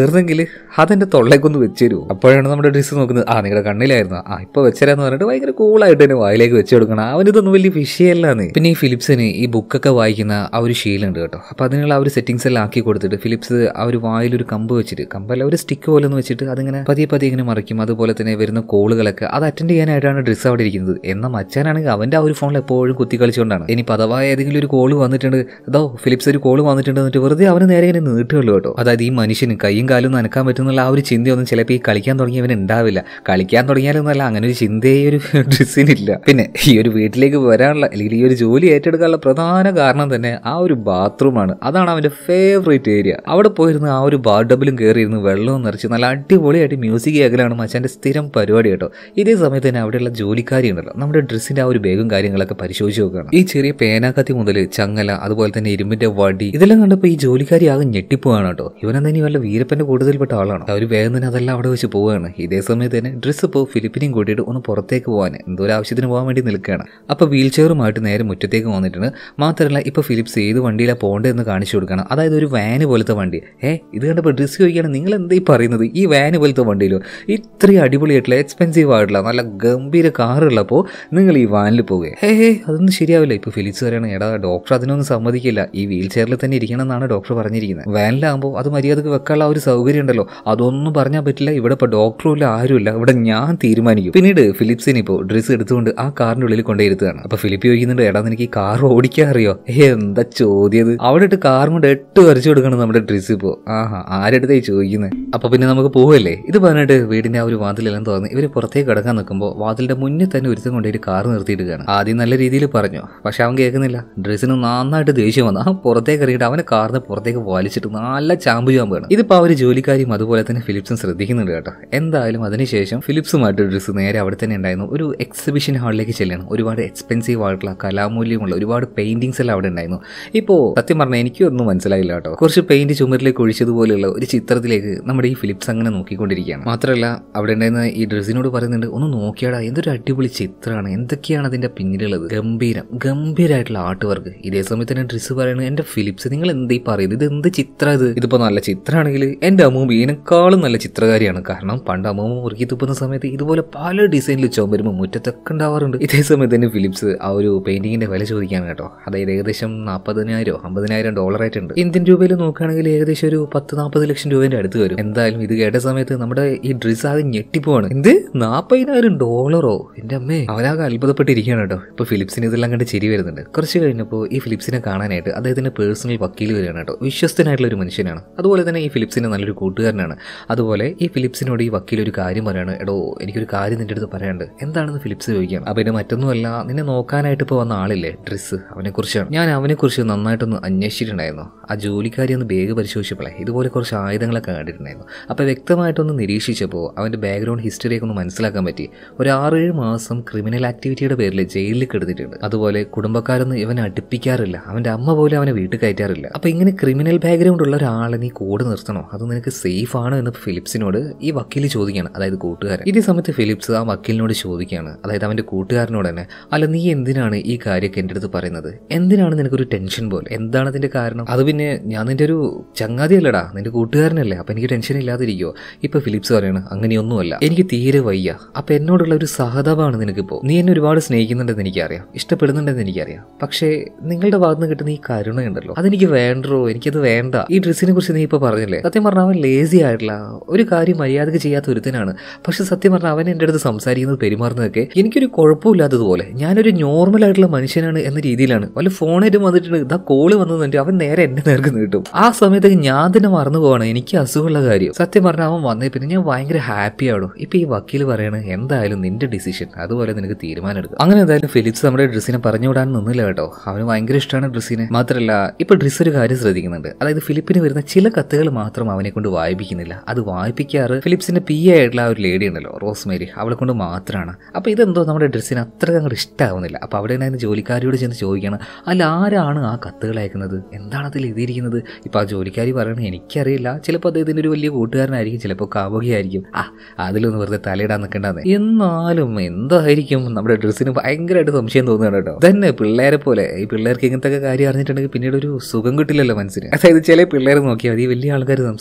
അതെന്റെ തൊള്ളേക്കൊന്ന് വെച്ച് തരുമോ അപ്പോഴാണ് നമ്മുടെ ഡ്രസ്സ് നോക്കുന്നത് ആ നിങ്ങളുടെ കണ്ണിലായിരുന്നു ആ ഇപ്പൊ വെച്ചരാന്ന് പറഞ്ഞിട്ട് ഭയങ്കര കൂളായിട്ട് തന്നെ വായിലേക്ക് വെച്ച് കൊടുക്കണം അവനിതൊന്നും വലിയ വിഷയമല്ലാന്ന് പിന്നെ ഈ ഫിലിപ്സിന് ഈ ബുക്കൊക്കെ വായിക്കുന്ന ആ ഒരു ശീലമുണ്ട് കേട്ടോ അപ്പൊ അതിനുള്ള ആ ഒരു സെറ്റിംഗ്സ് എല്ലാം ആക്കി കൊടുത്തിട്ട് ഫിലിപ്സ് ആ ഒരു വായിലൊരു കമ്പ് വെച്ചിട്ട് കമ്പല്ല ഒരു സ്റ്റിക്ക് പോലെ ഒന്ന് വെച്ചിട്ട് അതിങ്ങനെ പതിയെ പതിയെ ഇങ്ങനെ മറിക്കും അതുപോലെ തന്നെ വരുന്ന കോളുകളൊക്കെ അത് അറ്റൻഡ് ചെയ്യാനായിട്ടാണ് ഡ്രസ്സ് അവിടെ ഇരിക്കുന്നത് എന്നാൽ മച്ചാനാണെങ്കിൽ അവന്റെ ആ ഒരു ഫോണിൽ എപ്പോഴും കുത്തി കളിച്ചുകൊണ്ടാണ് ഇനി പദവായ ഏതെങ്കിലും ഒരു കോള് വന്നിട്ടുണ്ട് അതോ ഫിലിപ്സ് ഒരു കോള് വന്നിട്ടുണ്ട് എന്നിട്ട് വെറുതെ അവന് നേരെ ഇങ്ങനെ നീട്ടുള്ളൂ കേട്ടോ അതായത് ഈ മനുഷ്യന് കൈയും കാലും നനക്കാൻ പറ്റുന്നുള്ള ആ ഒരു ചിന്തയൊന്നും ചിലപ്പോൾ ഈ കളിക്കാൻ തുടങ്ങിയവന് ഉണ്ടാവില്ല കളിക്കാൻ തുടങ്ങിയാലൊന്നല്ല അങ്ങനെ ഒരു ചിന്തയെ ഒരു ഡ്രസ്സിനില്ല പിന്നെ ഈ ഒരു വീട്ടിലേക്ക് വരാനുള്ള അല്ലെങ്കിൽ ഈ ഒരു ജോലി ഏറ്റെടുക്കാനുള്ള പ്രധാന കാരണം തന്നെ ആ ഒരു ബാത്റൂമാണ് അതാണ് അവന്റെ ഫേവറേറ്റ് ഏരിയ അവിടെ പോയിരുന്ന് ആ ഒരു ബാർ ഡബിലും കയറിയിരുന്ന് വെള്ളവും നിറച്ച് നല്ല അടിപൊളിയായിട്ട് മ്യൂസിക് കേൾക്കലാണ് മച്ചാന്റെ സ്ഥിരം പരിപാടി കേട്ടോ ഇതേ സമയത്ത് തന്നെ അവിടെയുള്ള ജോലിക്കാരി ഉണ്ടല്ലോ നമ്മുടെ ഡ്രസ്സിന്റെ ആ ഒരു ബാഗും കാര്യങ്ങളൊക്കെ പരിശോധിച്ച് നോക്കുകയാണ് ഈ ചെറിയ പേനാക്കത്തി മുതൽ ചങ്ങല അതുപോലെ തന്നെ ഇരുമ്പിന്റെ വടി ഇതെല്ലാം കണ്ടപ്പോൾ ഈ ജോലിക്കാരി ആകെ ഞെട്ടിപ്പോവാണ് കേട്ടോ ഇവനെന്താ ഇനി വല്ല വീരപ്പന്റെ കൂടുതൽപ്പെട്ട ആളാണ് അവർ വേഗം തന്നെ അതെല്ലാം അവിടെ വെച്ച് പോവുകയാണ് ഇതേ സമയത്ത് തന്നെ ഡ്രസ്സ് ഇപ്പോൾ ഫിലിപ്പിനെയും കൂട്ടിയിട്ട് ഒന്ന് പുറത്തേക്ക് പോകാൻ എന്തോ ഒരു ആവശ്യത്തിന് പോകാൻ വേണ്ടി നിൽക്കുകയാണ് അപ്പോൾ വീൽ ചെയറുമായിട്ട് നേരെ മുറ്റത്തേക്ക് വന്നിട്ടുണ്ട് മാത്രമല്ല ഇപ്പോൾ ഫിലിപ്സ് ഏത് വണ്ടിയിലാണ് പോകേണ്ടതെന്ന് കാണിച്ചു കൊടുക്കണം അതായത് ഒരു വാന് പോലത്തെ വണ്ടി ഏ ഇത് കണ്ടപ്പോൾ ഡ്രസ്സ് ചോദിക്കുകയാണ് നിങ്ങൾ എന്താ ഈ പറയുന്നത് ഈ വാന് പോലത്തെ വണ്ടിയിലോ ഇത്രയും അടിപൊളിയായിട്ടുള്ള എക്സ്പെൻസീവ് ആയിട്ടുള്ള നല്ല ഗംഭീര കാറുള്ളപ്പോൾ നിങ്ങൾ ഈ വാനിൽ പോകുക ഹേ ഹേ അതൊന്നും ശരിയാവില്ല ഇപ്പോൾ ഫിലിപ്സ് പറയണം എടാ ഡോക്ടർ അതിനൊന്നും സമ്മതിക്കില്ല ഈ വീൽ ചെയറിൽ തന്നെ ഇരിക്കണം എന്നാണ് ഡോക്ടർ പറഞ്ഞിരിക്കുന്നത് വാനിലാകുമ്പോൾ അത് മര്യാദക്ക് വെക്കാനുള്ള ആ ഒരു സൗകര്യം ഉണ്ടല്ലോ അതൊന്നും പറഞ്ഞാൽ പറ്റില്ല ഇവിടെ ഇപ്പോൾ ഡോക്ടറും ഇല്ല ആരുമില്ല ഇവിടെ ഞാൻ തീരുമാനിക്കും പിന്നീട് ഫിലിപ്സിന് ഇപ്പോൾ ഡ്രസ്സ് എടുത്തുകൊണ്ട് ആ കാറിന്റെ ഉള്ളിൽ കൊണ്ടുവരുത്തുകയാണ് അപ്പൊ ഫിലിപ്പ് ചോദിക്കുന്നുണ്ട് എടാ നിനക്ക് ഈ കാർ ഓടിക്കാൻ അറിയോ ഏ എന്താ ചോദ്യത് അവിടെ ഇട്ട് കാറും കൊണ്ട് എട്ട് വരച്ചു കൊടുക്കണം നമ്മുടെ ഡ്രസ്സ് ഇപ്പോൾ ആഹാ ആരെടുത്തായി ചോദിക്കുന്നത് അപ്പൊ പിന്നെ നമുക്ക് പോവല്ലേ ഇത് പറഞ്ഞിട്ട് വീടിന്റെ ആ ഒരു വാതിലെല്ലാം തുറന്ന് ഇവര് പുറത്തേക്ക് കിടക്കാൻ നിൽക്കുമ്പോൾ വാതിലിന്റെ മുന്നിൽ തന്നെ ഒരുത്തം കൊണ്ടുപോയി കാർ നിർത്തിയിടുകയാണ് ആദ്യം നല്ല രീതിയിൽ പറഞ്ഞു പക്ഷെ അവൻ കേൾക്കുന്നില്ല ഡ്രസ്സിന് നന്നായിട്ട് ദേഷ്യം വന്നു ആ പുറത്തേക്ക് ഇറങ്ങിയിട്ട് അവനെ കാറിന് പുറത്തേക്ക് വലിച്ചിട്ട് നല്ല ചാമ്പ് ചാമ്പാണ് ഇതിപ്പോ ആ ഒരു ജോലിക്കാരിയും അതുപോലെ തന്നെ ഫിലിപ്സും ശ്രദ്ധിക്കുന്നുണ്ട് കേട്ടോ എന്തായാലും അതിനുശേഷം ഫിലിപ്സുമായിട്ട് ഡ്രസ്സ് നേരെ അവിടെ തന്നെ ഉണ്ടായിരുന്നു ഒരു എക്സിബിഷൻ ഹാളിലേക്ക് ചെല്ലണം ഒരുപാട് എക്സ്പെൻസീവ് ആയിട്ടുള്ള കലാമൂല്യമുള്ള ഒരുപാട് പെയിന്റിങ്സ് എല്ലാം അവിടെ ഉണ്ടായിരുന്നു ഇപ്പോൾ സത്യം പറഞ്ഞാൽ എനിക്കൊന്നും മനസ്സിലായില്ല കേട്ടോ കുറച്ച് പെയിന്റ് ചുമരിലേക്ക് ഒഴിച്ചതുപോലെയുള്ള ഒരു ചിത്രത്തിലേക്ക് നമ്മുടെ ഈ ഫിലിപ്സ് അങ്ങനെ നോക്കിക്കൊണ്ടിരിക്കുകയാണ് മാത്രമല്ല അവിടെ ഉണ്ടായിരുന്ന ഈ ഡ്രസ്സിനോട് പറയുന്നുണ്ട് ഒന്ന് നോക്കിയാടാ എന്തൊരു അടിപൊളി ചിത്രമാണ് എന്തൊക്കെയാണ് അതിന്റെ പിന്നിലുള്ളത് ഗംഭീരം ഗംഭീരമായിട്ടുള്ള ആർട്ട് വർക്ക് ഇതേ സമയത്ത് തന്നെ ഡ്രസ്സ് പറയുന്നത് എന്റെ ഫിലിപ്സ് നിങ്ങൾ എന്തീ പറയുന്നത് ഇത് എന്ത് ചിത്രം ഇത് ഇതിപ്പോ നല്ല ചിത്രമാണെങ്കിൽ എന്റെ അമ്മൂമ്മ ഇതിനേക്കാളും നല്ല ചിത്രകാരിയാണ് കാരണം പണ്ട് അമ്മൂമ്മ മുറുക്കി തുപ്പുന്ന സമയത്ത് ഇതുപോലെ പല ഡിസൈനിൽ ചുമരുമ്പോൾ മുറ്റത്തൊക്കെ ഉണ്ടാവാറുണ്ട് ഇതേ സമയത്ത് തന്നെ ഫിലിപ്സ് ആ ഒരു പെയിന്റിങ്ങിന്റെ വില ചോദിക്കാണ് കേട്ടോ അതായത് ഏകദേശം നാൽപ്പതിനായിരം അമ്പതിനായിരം ഡോളർ ആയിട്ടുണ്ട് ഇന്ത്യൻ രൂപയിൽ നോക്കുകയാണെങ്കിൽ ഏകദേശം ഒരു പത്ത് നാൽപ്പത് ലക്ഷം രൂപേന്റെ അടുത്ത് വരും എന്തായാലും ഇത് കേട്ട സമയത്ത് നമ്മുടെ ഈ ഡ്രസ്സ് ആകെ ഞെട്ടിപ്പോവാണ് എന്ത് നാൽപ്പതിനായിരം ഡോളറോ എന്റെ അമ്മേ അവനാകെ അത്ഭുതപ്പെട്ടിരിക്കുകയാണ് കേട്ടോ ഇപ്പൊ ഫിലിപ്സിന് ഇതെല്ലാം കണ്ട് ചിരി വരുന്നുണ്ട് കുറച്ച് കഴിഞ്ഞപ്പോൾ ഈ ഫിലിപ്സിനെ കാണാനായിട്ട് അദ്ദേഹത്തിന്റെ പേഴ്സണൽ വക്കീൽ വരികയാണ് കേട്ടോ വിശ്വസ്തനായിട്ടുള്ള ഒരു മനുഷ്യനാണ് അതുപോലെ തന്നെ ഈ ഫിലിപ്സിന് നല്ലൊരു കൂട്ടുകാരനാണ് അതുപോലെ ഈ ഫിലിപ്സിനോട് ഈ വക്കീൽ ഒരു കാര്യം പറയാണ് എടോ എനിക്കൊരു കാര്യം നിന്റെ അടുത്ത് പറയാനുണ്ട് എന്താണെന്ന് ഫിലിപ്സ് ചോദിക്കുകയാണ് അപ്പൊ ഇത് മറ്റൊന്നുമല്ല നിന്നെ നോക്കാനായിട്ട് ഇപ്പോൾ വന്ന ആളില്ലേ ഡ്രസ്സ് അവനെ കുറിച്ചാണ് ഞാൻ അവനെ കുറിച്ച് നന്നായിട്ടൊന്ന് അന്വേഷിച്ചിട്ടുണ്ടായിരുന്നു ആ ജോലിക്കാരി ഒന്ന് ബാഗ് പരിശോധിച്ചപ്പോഴേ ഇതുപോലെ കുറച്ച് ആയുധങ്ങളൊക്കെ കണ്ടിട്ടുണ്ടായിരുന്നു അപ്പോൾ വ്യക്തമായിട്ടൊന്ന് നിരീക്ഷിച്ചപ്പോൾ അവൻ്റെ ബാക്ക്ഗ്രൗണ്ട് ഹിസ്റ്ററിയൊക്കെ ഒന്ന് മനസ്സിലാക്കാൻ പറ്റി ഒരു ആറേഴ് മാസം ക്രിമിനൽ ആക്ടിവിറ്റിയുടെ പേരിൽ ജയിലിൽ കിടന്നിട്ടുണ്ട് അതുപോലെ കുടുംബക്കാരൊന്നും ഇവനെ അടുപ്പിക്കാറില്ല അവൻ്റെ അമ്മ പോലും അവനെ വീട്ടിൽ കയറ്റാറില്ല അപ്പോൾ ഇങ്ങനെ ക്രിമിനൽ ബാക്ക്ഗ്രൗണ്ട് ഉള്ള ഒരാളെ നീ കൂടെ നിർത്തണോ അത് നിനക്ക് സേഫ് ആണോ എന്ന് ഫിലിപ്സിനോട് ഈ വക്കീൽ ചോദിക്കുകയാണ് അതായത് കൂട്ടുകാരൻ ഇതേ സമയത്ത് ഫിലിപ്സ് ആ വക്കീലിനോട് ചോദിക്കുകയാണ് അതായത് അവൻ്റെ കൂട്ടുകാരനോട് തന്നെ അല്ല നീ എന്തിനാണ് ഈ കാര്യമൊക്കെ എൻ്റെ അടുത്ത് പറയുന്നത് എന്തിനാണ് നിനക്കൊരു ടെൻഷൻ പോലെ എന്താണ് അതിൻ്റെ കാരണം അത് പിന്നെ ഞാൻ നിന്റെ ഒരു ചങ്ങാതിയല്ലടാ നിന്റെ കൂട്ടുകാരനല്ലേ അപ്പം എനിക്ക് ടെൻഷൻ ഇല്ലാതിരിക്കുമോ ഇപ്പൊ ഫിലിപ്സ് പറയാണ് അങ്ങനെയൊന്നുമല്ല എനിക്ക് തീരെ വയ്യ അപ്പൊ എന്നോടുള്ള ഒരു സഹതാപമാണ് നിനക്കിപ്പോ നീ എന്നെ ഒരുപാട് സ്നേഹിക്കുന്നുണ്ടെന്ന് എനിക്കറിയാം ഇഷ്ടപ്പെടുന്നുണ്ടെന്ന് എനിക്കറിയാം പക്ഷേ നിങ്ങളുടെ ഭാഗത്ത് നിന്ന് കിട്ടുന്ന ഈ കരുണയുണ്ടല്ലോ അതെനിക്ക് വേണ്ടോ എനിക്കത് വേണ്ട ഈ ഡ്രസ്സിനെ കുറിച്ച് നീ ഇപ്പൊ പറഞ്ഞില്ലേ സത്യം പറഞ്ഞാൽ അവൻ ലേസി ആയിട്ടില്ല ഒരു കാര്യം മര്യാദക്ക് ചെയ്യാത്ത ഒരുത്തനാണ് പക്ഷെ സത്യം പറഞ്ഞാൽ അവൻ എൻ്റെ അടുത്ത് സംസാരിക്കുന്നത് പെരുമാറുന്നതൊക്കെ എനിക്കൊരു കുഴപ്പമില്ലാത്തതുപോലെ ഞാനൊരു നോർമൽ ആയിട്ടുള്ള മനുഷ്യനാണ് എന്ന രീതിയിലാണ് വല്ല ഫോണായിട്ട് വന്നിട്ടുണ്ട് ഇതാ കോള് വന്നിട്ട് അവൻ നേരെ എന്നെ നേർക്ക് നീട്ടും ആ സമയത്തൊക്കെ ഞാൻ തന്നെ മറന്നു പോവാണ് എനിക്ക് അസുഖമുള്ള കാര്യം സത്യം പറഞ്ഞാൽ അവൻ വന്നേ പിന്നെ ഞാൻ ഭയങ്കര ഹാപ്പി ആണോ ഇപ്പൊ ഈ വക്കീൽ പറയണ എന്തായാലും നിന്റെ ഡിസിഷൻ അതുപോലെ നിനക്ക് തീരുമാനം എടുക്കും അങ്ങനെ എന്തായാലും ഫിലിപ്സ് നമ്മുടെ ഡ്രസ്സിനെ പറഞ്ഞു വിടാൻ നിന്നില്ല കേട്ടോ അവന് ഭയങ്കര ഇഷ്ടമാണ് ഡ്രസ്സിനെ മാത്രമല്ല ഇപ്പൊ ഡ്രസ്സ് ഒരു കാര്യം ശ്രദ്ധിക്കുന്നുണ്ട് അതായത് ഫിലിപ്പിന് വരുന്ന ചില കത്തുകൾ മാത്രം അവനെ കൊണ്ട് വായിപ്പിക്കുന്നില്ല അത് വായിപ്പിക്കാറ് ഫിലിപ്സിന്റെ പി എ ആയിട്ടുള്ള ആ ഒരു ലേഡി ഉണ്ടല്ലോ റോസ്മേരി അവളെ കൊണ്ട് മാത്രമാണ് അപ്പൊ ഇതെന്തോ നമ്മുടെ ഡ്രസ്സിന് അത്ര അങ്ങോട്ട് ഇഷ്ടമാവുന്നില്ല അപ്പൊ അവിടെ ഉണ്ടായിരുന്ന ജോലിക്കാരിയോട് ചെന്ന് ചോദിക്കണം അല്ല ആരാണ് ആ കത്തുകൾ അയക്കുന്നത് എന്താണ് അതിൽ എഴുതിയിരിക്കുന്നത് ഇപ്പൊ ആ ജോലിക്കാരി പറയണത് എനിക്കറിയില്ല ചിലപ്പോൾ അദ്ദേഹത്തിന്റെ ഒരു വലിയ കൂട്ടുകാരനായിരിക്കും ചിലപ്പോൾ കാമുകയായിരിക്കും ആ അതിലൊന്ന് വെറുതെ തലയിടാൻ നിൽക്കേണ്ടത് എന്നാലും എന്തായിരിക്കും നമ്മുടെ ഡ്രസ്സിന് ഭയങ്കരമായിട്ട് സംശയം തോന്നുകയാണ് കേട്ടോ തന്നെ പിള്ളേരെ പോലെ ഈ പിള്ളേർക്ക് ഇങ്ങനത്തെ ഒക്കെ കാര്യം അറിഞ്ഞിട്ടുണ്ടെങ്കിൽ പിന്നീട് ഒരു സുഖം കിട്ടില്ലല്ലോ മനസ്സിന് അതായത് ചില പിള്ളേർ നോക്കിയാൽ മതി ഈ വലിയ ആൾക്കാർ സംസാരിക്കുന്ന സമയത്ത്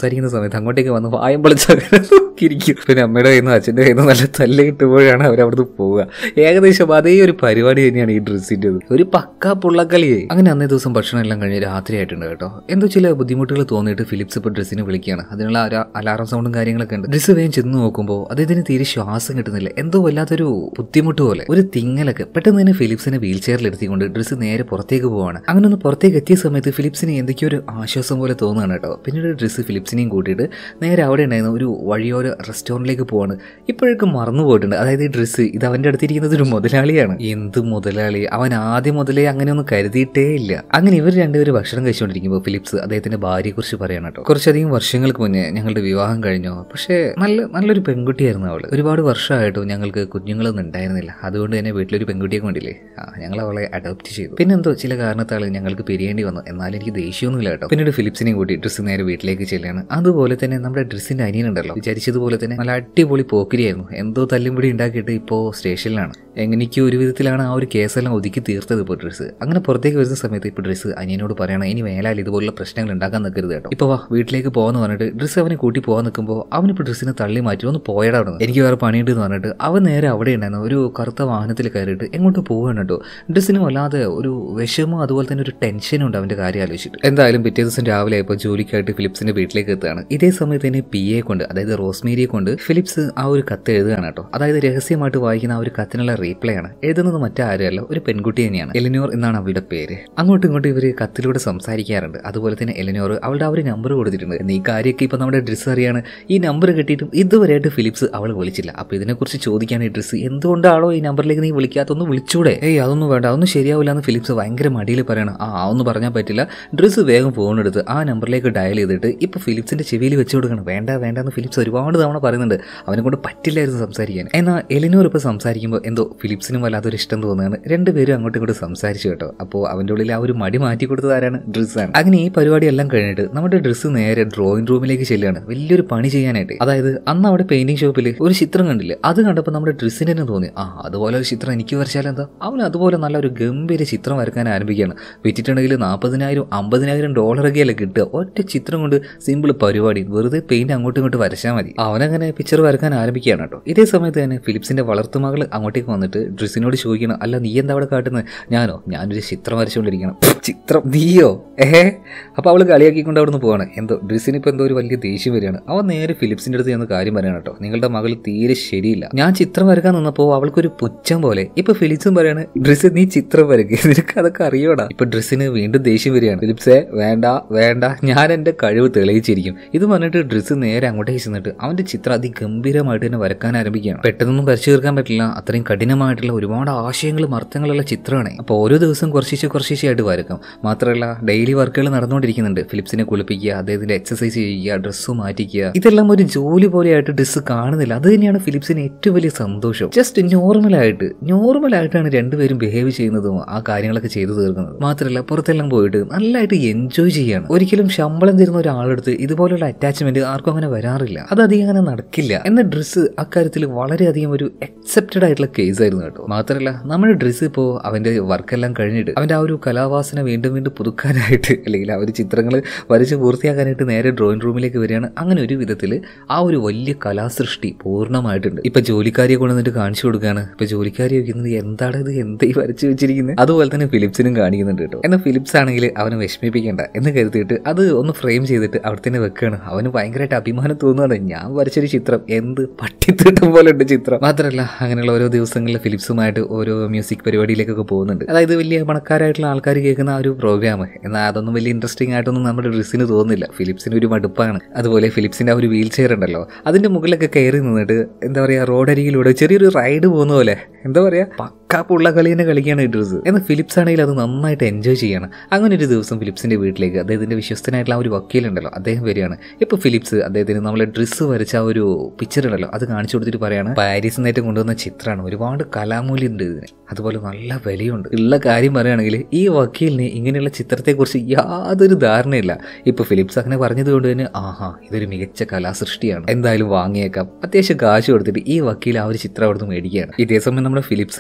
സമയത്ത് അങ്ങോട്ടേക്ക് വന്ന് വായം പൊളിച്ചങ്ങനെ നോക്കിയിരിക്കും പിന്നെ അമ്മയുടെ കയ്യിൽ നിന്ന് അച്ഛൻ്റെ കയ്യിൽ നിന്ന് നല്ല തല്ല് കിട്ടുമ്പോഴാണ് അവർ അവിടുന്ന് പോവുക ഏകദേശം അതേ ഒരു പരിപാടി തന്നെയാണ് ഈ ഡ്രസ്സിൻ്റെ ഒരു പക്ക പുള്ളക്കളിയായി അങ്ങനെ അന്നേ ദിവസം ഭക്ഷണം എല്ലാം കഴിഞ്ഞ് രാത്രി ആയിട്ടുണ്ട് കേട്ടോ എന്തോ ചില ബുദ്ധിമുട്ടുകൾ തോന്നിയിട്ട് ഫിലിപ്സ് ഇപ്പോൾ ഡ്രസ്സിനെ വിളിക്കുകയാണ് അതിനുള്ള ഒരു അലാറം സൗണ്ടും കാര്യങ്ങളൊക്കെ ഉണ്ട് ഡ്രസ്സ് വേഗം ചെന്ന് നോക്കുമ്പോൾ അദ്ദേഹത്തിന് തീരെ ശ്വാസം കിട്ടുന്നില്ല എന്തോ വല്ലാത്തൊരു ബുദ്ധിമുട്ട് പോലെ ഒരു തിങ്ങലൊക്കെ പെട്ടെന്ന് തന്നെ ഫിലിപ്സിനെ വീൽ ചെയറിൽ എടുത്തിക്കൊണ്ട് ഡ്രസ്സ് നേരെ പുറത്തേക്ക് പോവാണ് അങ്ങനെ ഒന്ന് പുറത്തേക്ക് എത്തിയ സമയത്ത് ഫിലിപ്സിന് എന്തൊക്കെയോ ഒരു ആശ്വാസം പോലെ തോന്നുകയാണ് കേട്ടോ പിന്നീട് ഡ്രസ്സ് ഫിലിപ്സിനെയും കൂട്ടിയിട്ട് നേരെ അവിടെ ഉണ്ടായിരുന്ന ഒരു വഴിയോര റെസ്റ്റോറൻറ്റിലേക്ക് പോവാണ് ഇപ്പോഴേക്കും മറന്നു പോയിട്ടുണ്ട് അതായത് ഈ ഡ്രസ്സ് ഇത് അവൻ്റെ അടുത്തിരിക്കുന്നത് ഒരു മുതലാളിയാണ് എന്ത് മുതലാളി അവൻ ആദ്യം മുതലേ അങ്ങനെയൊന്നും കരുതിയിട്ടേ ഇല്ല അങ്ങനെ ഇവർ രണ്ടുപേരും ഭക്ഷണം കഴിച്ചുകൊണ്ടിരിക്കുമ്പോൾ ഫിലിപ്സ് അദ്ദേഹത്തിന്റെ ഭാര്യയെക്കുറിച്ച് പറയണം കേട്ടോ കുറച്ചധികം വർഷങ്ങൾക്ക് മുന്നേ ഞങ്ങളുടെ വിവാഹം കഴിഞ്ഞു പക്ഷേ നല്ല നല്ലൊരു പെൺകുട്ടിയായിരുന്നു അവള് ഒരുപാട് വർഷമായിട്ടും ഞങ്ങൾക്ക് കുഞ്ഞുങ്ങളൊന്നും ഉണ്ടായിരുന്നില്ല അതുകൊണ്ട് തന്നെ വീട്ടിലൊരു പെൺകുട്ടിയെ കൊണ്ടില്ലേ ആ ഞങ്ങൾ അവളെ അഡോപ്റ്റ് ചെയ്തു പിന്നെന്തോ ചില കാരണത്താൽ ഞങ്ങൾക്ക് പിരിയേണ്ടി വന്നു എന്നാലും എനിക്ക് ദേഷ്യമൊന്നുമില്ല കേട്ടോ പിന്നീട് ഫിലിപ്സിനെയും കൂട്ടി ഡ്രസ്സ് നേരെ വീട്ടിലേക്ക് ചെല്ലുകയാണ് അതുപോലെ തന്നെ നമ്മുടെ ഡ്രസ്സിന്റെ അനിയനുണ്ടല്ലോ വിചാരിച്ചതുപോലെ തന്നെ നല്ല അടിപൊളി പോക്കിരിയായിരുന്നു എന്തോ തല്ലുംപിടി ഉണ്ടാക്കിയിട്ട് ഇപ്പോൾ സ്റ്റേഷനിലാണ് എങ്ങനെയൊക്കെ ഒരു വിധത്തിലാണ് ആ ഒരു കേസെല്ലാം ഒതുക്കി തീർത്തത് ഇപ്പോൾ ഡ്രസ്സ് അങ്ങനെ പുറത്തേക്ക് വരുന്ന സമയത്ത് ഇപ്പോൾ ഡ്രസ്സ് അനിയനോട് പറയണം ഇനി മേലാൽ ഇതുപോലുള്ള പ്രശ്നങ്ങൾ ഉണ്ടാക്കാൻ നിൽക്കരുത് കേട്ടോ ഇപ്പോൾ വാ വീട്ടിലേക്ക് പോകാന്ന് പറഞ്ഞിട്ട് ഡ്രസ്സ് അവനെ കൂട്ടി പോകാൻ നിൽക്കുമ്പോൾ അവനിപ്പോൾ ഡ്രസ്സിനെ തള്ളി മാറ്റി ഒന്ന് പോയടാ അവിടെ എനിക്ക് വേറെ പണിയുണ്ട് എന്ന് പറഞ്ഞിട്ട് അവൻ നേരെ അവിടെ ഉണ്ടായിരുന്നു ഒരു കറുത്ത വാഹനത്തിൽ കയറിയിട്ട് എങ്ങോട്ട് പോവാണ് കേട്ടോ ഡ്രസ്സിന് വല്ലാതെ ഒരു വിഷമം അതുപോലെ തന്നെ ഒരു ടെൻഷനും ഉണ്ട് അവൻ്റെ കാര്യം ആലോചിച്ചിട്ട് എന്തായാലും പിറ്റേ ദിവസം രാവിലെ ഇപ്പോൾ ജോലിക്കായിട്ട് ഫിലിപ്സിന്റെ വീട്ടിലേക്ക് എത്തുകയാണ് ഇതേ സമയത്ത് തന്നെ പി എ കൊണ്ട് അതായത് റോസ്മേരിയെ കൊണ്ട് ഫിലിപ്സ് ആ ഒരു കത്ത് എഴുതുകയാണ് കേട്ടോ അതായത് രഹസ്യമായിട്ട് വായിക്കുന്ന ആ ഒരു കത്തിനുള്ള റീപ്ലൈ ആണ് എഴുതുന്നത് മറ്റാരുമല്ല ഒരു പെൺകുട്ടി തന്നെയാണ് എലിനോർ എന്നാണ് അവളുടെ പേര് അങ്ങോട്ടും ഇങ്ങോട്ടും ഇവർ കത്തിലൂടെ സംസാരിക്കാറുണ്ട് അതുപോലെ തന്നെ എലിനോർ അവളുടെ ആ ഒരു നമ്പർ കൊടുത്തിട്ടുണ്ട് ഈ കാര്യമൊക്കെ ഇപ്പൊ നമ്മുടെ ഡ്രസ്സ് അറിയാണ് ഈ നമ്പർ കിട്ടിയിട്ടും ഇതുവരെയായിട്ട് ഫിലിപ്സ് അവൾ വിളിച്ചില്ല അപ്പൊ ഇതിനെക്കുറിച്ച് ചോദിക്കാൻ ഈ ഡ്രസ്സ് എന്തുകൊണ്ടാണോ ഈ നമ്പറിലേക്ക് നീ വിളിക്കാത്തൊന്ന് വിളിച്ചൂടെ ഏയ് അതൊന്നും വേണ്ട അതൊന്നും ശരിയാവില്ല എന്ന് ഫിലിപ്സ് ഭയങ്കര മടിയിൽ പറയണം ആ ഒന്നും പറഞ്ഞാൽ പറ്റില്ല ഡ്രസ്സ് വേഗം ഫോൺ എടുത്ത് ആ നമ്പറിലേക്ക് ഡയൽ ചെയ്തിട്ട് ഇപ്പൊ ഫിലിപ്സിന്റെ ചെവിയിൽ വെച്ച് കൊടുക്കണം വേണ്ട വേണ്ട എന്ന് ഫിലിപ്സ് ഒരുപാട് തവണ പറയുന്നുണ്ട് അവനെ കൊണ്ട് പറ്റില്ലായിരുന്നു സംസാരിക്കാൻ എന്നാൽ എലിനോർ ഇപ്പോൾ സംസാരിക്കുമ്പോൾ എന്തോ ഫിലിപ്സിനും വല്ലാത്തൊരു ഇഷ്ടം തോന്നുകയാണ് രണ്ടുപേരും അങ്ങോട്ടും ഇങ്ങോട്ടും സംസാരിച്ചു കേട്ടോ അപ്പോൾ അവൻ്റെ ഉള്ളിൽ ആ ഒരു മടി മാറ്റി കൊടുത്തത് ആരാണ് ഡ്രസ്സാണ് അങ്ങനെ ഈ പരിപാടി എല്ലാം കഴിഞ്ഞിട്ട് നമ്മുടെ ഡ്രസ്സ് നേരെ ഡ്രോയിങ് റൂമിലേക്ക് ചെല്ലുകയാണ് വലിയൊരു പണി ചെയ്യാനായിട്ട് അതായത് അന്ന് അവിടെ പെയിന്റിംഗ് ഷോപ്പിൽ ഒരു ചിത്രം കണ്ടില്ലേ അത് കണ്ടപ്പോൾ നമ്മുടെ ഡ്രസ്സിന് തന്നെ തോന്നി ആ അതുപോലെ ഒരു ചിത്രം എനിക്ക് വരച്ചാൽ എന്താ അവൻ അതുപോലെ നല്ല ഒരു ഗംഭീര ചിത്രം വരക്കാൻ ആരംഭിക്കുകയാണ് വിറ്റിട്ടുണ്ടെങ്കിൽ നാൽപ്പതിനായിരം അമ്പതിനായിരം ഡോളറൊക്കെ അല്ലേ കിട്ടുക ഒറ്റ ചിത്രം കൊണ്ട് സിമ്പിൾ പരിപാടി വെറുതെ പെയിന്റ് അങ്ങോട്ടും ഇങ്ങോട്ട് വരച്ചാൽ മതി അവനങ്ങനെ പിക്ചർ വരക്കാൻ ആരംഭിക്കുകയാണ് കേട്ടോ ഇതേ സമയത്ത് തന്നെ ഫിലിപ്സിന്റെ വളർത്തുമകൾ അങ്ങോട്ടേക്ക് വന്നിട്ട് ഡ്രസ്സിനോട് ചോദിക്കണം അല്ല നീ എന്താ അവിടെ കാട്ടുന്നത് ഞാനോ ഞാനൊരു ചിത്രം വരച്ചുകൊണ്ടിരിക്കണം ചിത്രം നീയോ ഏഹേ അപ്പോൾ അവൾ കളിയാക്കിക്കൊണ്ട് അവിടെ നിന്ന് പോവാണ് എന്തോ ഡ്രസ്സിന് ഇപ്പോൾ എന്തോ ഒരു വലിയ ദേഷ്യം വരികയാണ് അവൻ നേരെ ഫിലിപ്സിന്റെ അടുത്ത് ചെന്ന് കാര്യം പറയണം കേട്ടോ നിങ്ങളുടെ മകൾ തീരെ ശരിയില്ല ഞാൻ ചിത്രം വരക്കാൻ നിന്നപ്പോൾ അവൾക്കൊരു പുച്ഛം പോലെ ഇപ്പൊ ഫിലിപ്സും പറയാണ് ഡ്രസ്സ് നീ ചിത്രം വരയ്ക്കുക നിനക്ക് അതൊക്കെ അറിയോടാ ഇപ്പൊ ഡ്രസ്സിന് വീണ്ടും ദേഷ്യം വരികയാണ് ഫിലിപ്സേ വേണ്ട വേണ്ട ഞാൻ എന്റെ കഴിവ് തെളിയിച്ചിരിക്കും ഇത് പറഞ്ഞിട്ട് ഡ്രസ്സ് നേരെ അങ്ങോട്ടേക്ക് ചെന്നിട്ട് അവന്റെ ചിത്രം അതിഗംഭീരമായിട്ട് തന്നെ വരക്കാൻ ആരംഭിക്കുകയാണ് പെട്ടെന്നൊന്നും വരച്ചു തീർക്കാൻ പറ്റില്ല അത്രയും കഠിനമായിട്ടുള്ള ഒരുപാട് ആശയങ്ങളും അർത്ഥങ്ങളുള്ള ചിത്രമാണ് അപ്പോൾ ഓരോ ദിവസം കുറച്ചിച്ച് കുറച്ചിച്ചായിട്ട് വരക്കും മാത്രമല്ല ഡെയിലി വർക്കുകൾ നടന്നുകൊണ്ടിരിക്കുന്നുണ്ട് ഫിലിപ്സിനെ കുളിപ്പിക്കുക അദ്ദേഹത്തിന്റെ എക്സസൈസ് ചെയ്യുക ഡ്രസ്സ് മാറ്റിക്കുക ഇതെല്ലാം ഒരു ജോലി പോലെയായിട്ട് ഡ്രസ്സ് കാണുന്നില്ല അത് തന്നെയാണ് ഫിലിപ്സിന് ഏറ്റവും വലിയ സന്തോഷം ജസ്റ്റ് നോർമലായിട്ട് നോർമലായിട്ടാണ് രണ്ടുപേരും ബിഹേവ് ചെയ്യുന്നതും ആ കാര്യങ്ങളൊക്കെ ചെയ്തു തീർക്കുന്നത് മാത്രമല്ല പുറത്തെല്ലാം പോയിട്ട് നല്ലതായിട്ട് എൻജോയ് ചെയ്യാണ് ഒരിക്കലും ശമ്പളം തരുന്ന ഒരാളെടുത്ത് ഇതുപോലുള്ള അറ്റാച്ച്മെന്റ് ആർക്കും അങ്ങനെ വരാറില്ല അത് അധികം അങ്ങനെ നടക്കില്ല എന്ന ഡ്രസ്സ് അക്കാര്യത്തിൽ വളരെയധികം ഒരു അക്സെപ്റ്റഡ് ആയിട്ടുള്ള കേസ് ആയിരുന്നു കേട്ടോ മാത്രമല്ല നമ്മുടെ ഡ്രസ്സ് ഇപ്പോൾ അവന്റെ വർക്കെല്ലാം കഴിഞ്ഞിട്ട് അവന്റെ ആ ഒരു കലാവാസന വീണ്ടും വീണ്ടും പുതുക്കാനായിട്ട് അല്ലെങ്കിൽ ആ ഒരു ചിത്രങ്ങൾ വരച്ച് പൂർത്തിയാക്കാനായിട്ട് നേരെ ഡ്രോയിങ് റൂമിലേക്ക് വരികയാണ് അങ്ങനെ ഒരു വിധത്തിൽ ആ ഒരു വലിയ കലാസൃഷ്ടി പൂർണ്ണമായിട്ടുണ്ട് ഇപ്പൊ ജോലിക്കാരിയെ കൊണ്ടുവന്നിട്ട് കാണിച്ചു കൊടുക്കുകയാണ് ഇപ്പൊ ജോലിക്കാരി ചോദിക്കുന്നത് എന്താണ് ഇത് എന്താ ഈ വരച്ചു വെച്ചിരിക്കുന്നത് അതുപോലെ തന്നെ ഫിലിപ്സിനും കാണിക്കുന്നുണ്ട് കേട്ടോ എന്നാൽ ഫിലിപ്സ് ആണെങ്കിൽ അവനെ വിഷമിപ്പിക്കേണ്ട എന്ന് കരുതിയിട്ട് അത് ഒന്ന് ഫ്രെയിം ചെയ്തിട്ട് അവിടെ തന്നെ വെക്കുകയാണ് അവന് ഭയങ്കരമായിട്ട് അഭിമാനം തോന്നുകയാണ് ഞാൻ വരച്ചൊരു ചിത്രം എന്ത് പട്ടിത്തീട്ടം പോലെ ഉണ്ട് ചിത്രം മാത്രമല്ല അങ്ങനെയുള്ള ഓരോ ദിവസങ്ങളിൽ ഫിലിപ്സുമായിട്ട് ഓരോ മ്യൂസിക് പരിപാടിയിലേക്കൊക്കെ പോകുന്നുണ്ട് അതായത് വലിയ പണക്കാരായിട്ടുള്ള ആൾക്കാർ കേൾക്കുന്ന ആ ഒരു പ്രോഗ്രാം എന്നാൽ അതൊന്നും വലിയ ഇൻട്രസ്റ്റിംഗ് ആയിട്ടൊന്നും നമ്മുടെ ഡ്രസ്സിന് തോന്നുന്നില്ല ഫിലിപ്സിന് ഒരു മടുപ്പാണ് അതുപോലെ ഫിലിപ്സിന്റെ ആ ഒരു വീൽ ചെയർ ഉണ്ടല്ലോ അതിന്റെ മുകളിലൊക്കെ കയറി നിന്നിട്ട് എന്താ പറയാ റോഡരികിലൂടെ ചെറിയൊരു റൈഡ് പോകുന്ന പോലെ എന്താ പറയാ പക്കാ പുള്ള കളി തന്നെ കളിക്കുകയാണ് ഈ ഡ്രസ്സ് എന്നാൽ ഫിലിപ്സ് ആണെങ്കിൽ അത് നന്നായിട്ട് എൻജോയ് ചെയ്യണം അങ്ങനെ ഒരു ദിവസം ഫിലിപ്സിന്റെ വീട്ടിലേക്ക് അദ്ദേഹത്തിന്റെ വിശ്വസ്തനായിട്ടുള്ള ആ ഒരു വക്കീലുണ്ടല്ലോ അദ്ദേഹം വരികയാണ് ഇപ്പൊ ഫിലിപ്സ് അദ്ദേഹത്തിന് നമ്മളെ ഡ്രസ്സ് വരച്ച ആ ഒരു പിക്ചർ ഉണ്ടല്ലോ അത് കാണിച്ചു കൊടുത്തിട്ട് പറയാണ് പാരീസിൽ നിന്നേറ്റ് കൊണ്ടുവന്ന ചിത്രമാണ് ഒരുപാട് കലാമൂല്യം ഉണ്ട് ഇതിന് അതുപോലെ നല്ല വിലയുണ്ട് ഉള്ള കാര്യം പറയുകയാണെങ്കിൽ ഈ വക്കീലിന് ഇങ്ങനെയുള്ള ചിത്രത്തെക്കുറിച്ച് യാതൊരു ധാരണയില്ല ഇപ്പൊ ഫിലിപ്സ് അങ്ങനെ പറഞ്ഞത് കൊണ്ട് തന്നെ ആഹാ ഇതൊരു മികച്ച കലാസൃഷ്ടിയാണ് എന്തായാലും വാങ്ങിയേക്കാം അത്യാവശ്യം കാശ് കൊടുത്തിട്ട് ഈ വക്കീൽ ആ ഒരു ചിത്രം അവിടുന്ന് മേടിക്കുകയാണ് ഇതേ സമയം നമ്മുടെ ഫിലിപ്സ് ആണെങ്കിൽ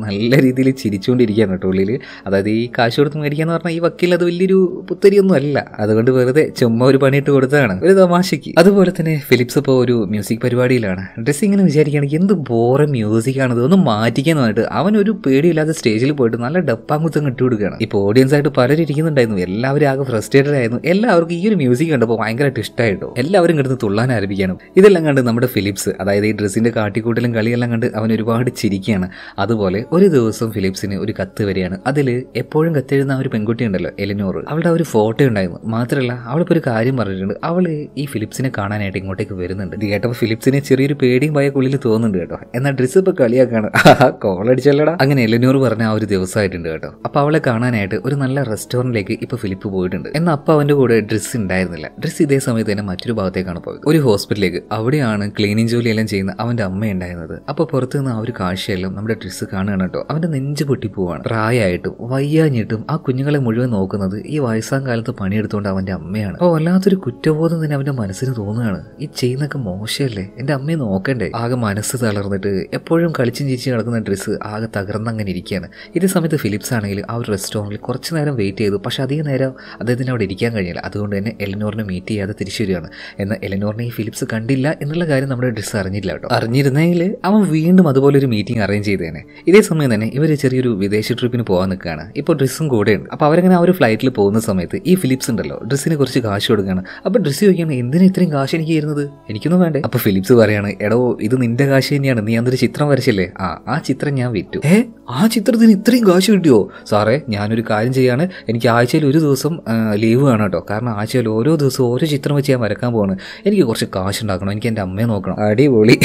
നല്ല രീതിയിൽ ചിരിച്ചുകൊണ്ടിരിക്കുകയാണ് കേട്ടോ ഉള്ളിൽ അതായത് ഈ കാശ് കൊടുത്ത് മേടിക്കാന്ന് പറഞ്ഞാൽ ഈ വക്കീൽ അത് വലിയൊരു പുത്തരിയൊന്നും അല്ല അതുകൊണ്ട് വെറുതെ ചുമ്മാ ഒരു പണിയിട്ട് കൊടുത്തതാണ് ഒരു തമാശയ്ക്ക് അതുപോലെ തന്നെ ഫിലിപ്സ് ഇപ്പോൾ ഒരു മ്യൂസിക് പരിപാടിയിലാണ് ഡ്രസ് ഇങ്ങനെ വിചാരിക്കുകയാണെങ്കിൽ എന്ത് ബോറെ മ്യൂസിക് ആണത് ഒന്ന് മാറ്റിക്കാൻ പറഞ്ഞിട്ട് അവൻ ഒരു പേടിയില്ലാതെ സ്റ്റേജിൽ പോയിട്ട് നല്ല ഡപ്പാങ്കുത്തം ഇട്ട് കൊടുക്കുകയാണ് ഇപ്പോൾ ഓഡിയൻസ് ആയിട്ട് പലരും ഇരിക്കുന്നുണ്ടായിരുന്നു എല്ലാവരും ആകെ ഫ്രസ്ട്രേറ്റഡ് ആയിരുന്നു എല്ലാവർക്കും ഈ ഒരു മ്യൂസിക് കണ്ടപ്പോൾ ഭയങ്കരമായിട്ട് ഇഷ്ടമായിട്ടോ എല്ലാവരും കിടന്ന് തുള്ളാൻ ആരംഭിക്കാനും ഇതെല്ലാം കണ്ട് നമ്മുടെ ഫിലിപ്സ് അതായത് ഈ ഡ്രസ്സിന്റെ കാട്ടിക്കൂട്ടലും കളിയെല്ലാം കണ്ട് അവൻ ഒരുപാട് ചിരിക്കുകയാണ് അതുപോലെ ഒരു ദിവസം ഫിലിപ്സിന് ഒരു കത്ത് വരികയാണ് അതിൽ എപ്പോഴും കത്തെഴുതുന്ന ആ ഒരു പെൺകുട്ടി ഉണ്ടല്ലോ എലിനോർ അവളുടെ ആ ഒരു ഫോട്ടോ ഉണ്ടായിരുന്നു മാത്രമല്ല അവളിപ്പോൾ ഒരു കാര്യം പറഞ്ഞിട്ടുണ്ട് അവൾ ഈ ഫിലിപ്സിനെ കാണാനായിട്ട് ഇങ്ങോട്ടേക്ക് വരുന്നുണ്ട് ഇത് കേട്ടപ്പോൾ ഫിലിപ്സിന് ചെറിയൊരു പേടിയും ഭയക്കുള്ളിൽ തോന്നുന്നുണ്ട് കേട്ടോ എന്നാൽ ഡ്രസ്സ് ഇപ്പോൾ കളിയാക്കാണ് കോൾ അടിച്ചല്ലടാ അങ്ങനെ എലിനോർ പറഞ്ഞ ആ ഒരു ദിവസമായിട്ടുണ്ട് കേട്ടോ അപ്പോൾ അവളെ കാണാനായിട്ട് ഒരു നല്ല റെസ്റ്റോറൻറ്റിലേക്ക് ഇപ്പോൾ ഫിലിപ്പ് പോയിട്ടുണ്ട് എന്നാൽ അപ്പോൾ അവൻ്റെ കൂടെ ഡ്രസ്സ് ഉണ്ടായിരുന്നില്ല ഡ്രസ്സ് ഇതേ സമയത്ത് തന്നെ മറ്റൊരു ഭാഗത്തേക്കാണ് പോയത് ഒരു ഹോസ്പിറ്റലിലേക്ക് അവിടെയാണ് ക്ലീനിങ് ജോലിയെല്ലാം ചെയ്യുന്ന അവൻ്റെ അമ്മ ഉണ്ടായിരുന്നത് അപ്പോൾ പുറത്ത് നിന്ന് ആ ഒരു കാഴ്ചയെല്ലാം നമ്മുടെ ഡ്രസ്സ് കാണുകയാണ് കേട്ടോ അവൻ്റെ നെഞ്ച് പൊട്ടിപ്പോവാണ് പ്രായമായിട്ടും വയ്യാഞ്ഞിട്ടും ആ കുഞ്ഞുങ്ങളെ മുഴുവൻ നോക്കുന്നത് ഈ വയസ്സാം കാലത്ത് പണിയെടുത്തുകൊണ്ട് അവൻ്റെ അമ്മയാണ് അപ്പോൾ വല്ലാത്തൊരു കുറ്റബോധം തന്നെ അവൻ്റെ മനസ്സിന് തോന്നുകയാണ് ഈ ചെയ്യുന്നൊക്കെ മോശമല്ലേ എൻ്റെ അമ്മയെ നോക്കണ്ടേ ആകെ മനസ്സ് തളർന്നിട്ട് എപ്പോഴും കളിച്ചും ചിരിച്ചും കിടക്കുന്ന ഡ്രസ്സ് ആകെ തകർന്നങ്ങനെ ഇരിക്കുകയാണ് ഇതേ സമയത്ത് ഫിലിപ്സ് ആണെങ്കിൽ ആ ഒരു റെസ്റ്റോറൻറ്റിൽ കുറച്ച് നേരം വെയിറ്റ് ചെയ്തു പക്ഷെ അധികം നേരം അദ്ദേഹത്തിന് അവിടെ ഇരിക്കാൻ കഴിഞ്ഞില്ല അതുകൊണ്ട് തന്നെ എലനോറിനെ മീറ്റ് ചെയ്യാതെ തിരിച്ചു വരികയാണ് എന്നാൽ എലനോറിനെ ഈ ഫിലിപ്സ് കണ്ടില്ല എന്നുള്ള കാര്യം നമ്മുടെ ഡ്രസ്സ് അറിഞ്ഞില്ല കേട്ടോ അറിഞ്ഞിരുന്നെങ്കിൽ അവൻ വീണ്ടും അതുപോലെ ഒരു മീറ്റിംഗ് അറേഞ്ച് ചെയ്തേനെ ഇതേ സമയം തന്നെ ഇവർ ചെറിയൊരു വിദേശ ട്രിപ്പിന് പോകാൻ നിൽക്കുകയാണ് ഇപ്പോൾ ഡ്രസ്സും കൂടെയുണ്ട് അപ്പോൾ അവരങ്ങനെ ആ ഒരു ഫ്ലൈറ്റിൽ പോകുന്ന സമയത്ത് ഈ ഫിലിപ്സ് ഉണ്ടല്ലോ ഡ്രസ്സിന് കുറച്ച് കാശ് കൊടുക്കുകയാണ് അപ്പോൾ ഡ്രസ്സ് ചോദിക്കുകയാണ് എന്തിനാ ഇത്രയും കാശ് എനിക്ക് തരുന്നത് എനിക്കൊന്നും വേണ്ടേ അപ്പോൾ ഫിലിപ്സ് പറയാണ് എടോ ഇത് നിന്റെ കാശ് തന്നെയാണ് നീ അന്നൊരു ചിത്രം വരച്ചില്ലേ ആ ആ ചിത്രം ഞാൻ വിറ്റു ഏ ആ ചിത്രത്തിന് ഇത്രയും കാശ് കിട്ടിയോ സാറേ ഞാനൊരു കാര്യം ചെയ്യാണ് എനിക്ക് ആഴ്ചയിൽ ഒരു ദിവസം ലീവ് വേണം കേട്ടോ കാരണം ആഴ്ചയിൽ ഓരോ ദിവസവും ഓരോ ചിത്രം വെച്ച് ഞാൻ വരക്കാൻ പോവാണ് എനിക്ക് കുറച്ച് കാശ് ഉണ്ടാക്കണം എനിക്ക് എൻ്റെ അമ്മയെ നോക്കണം അടിപൊളി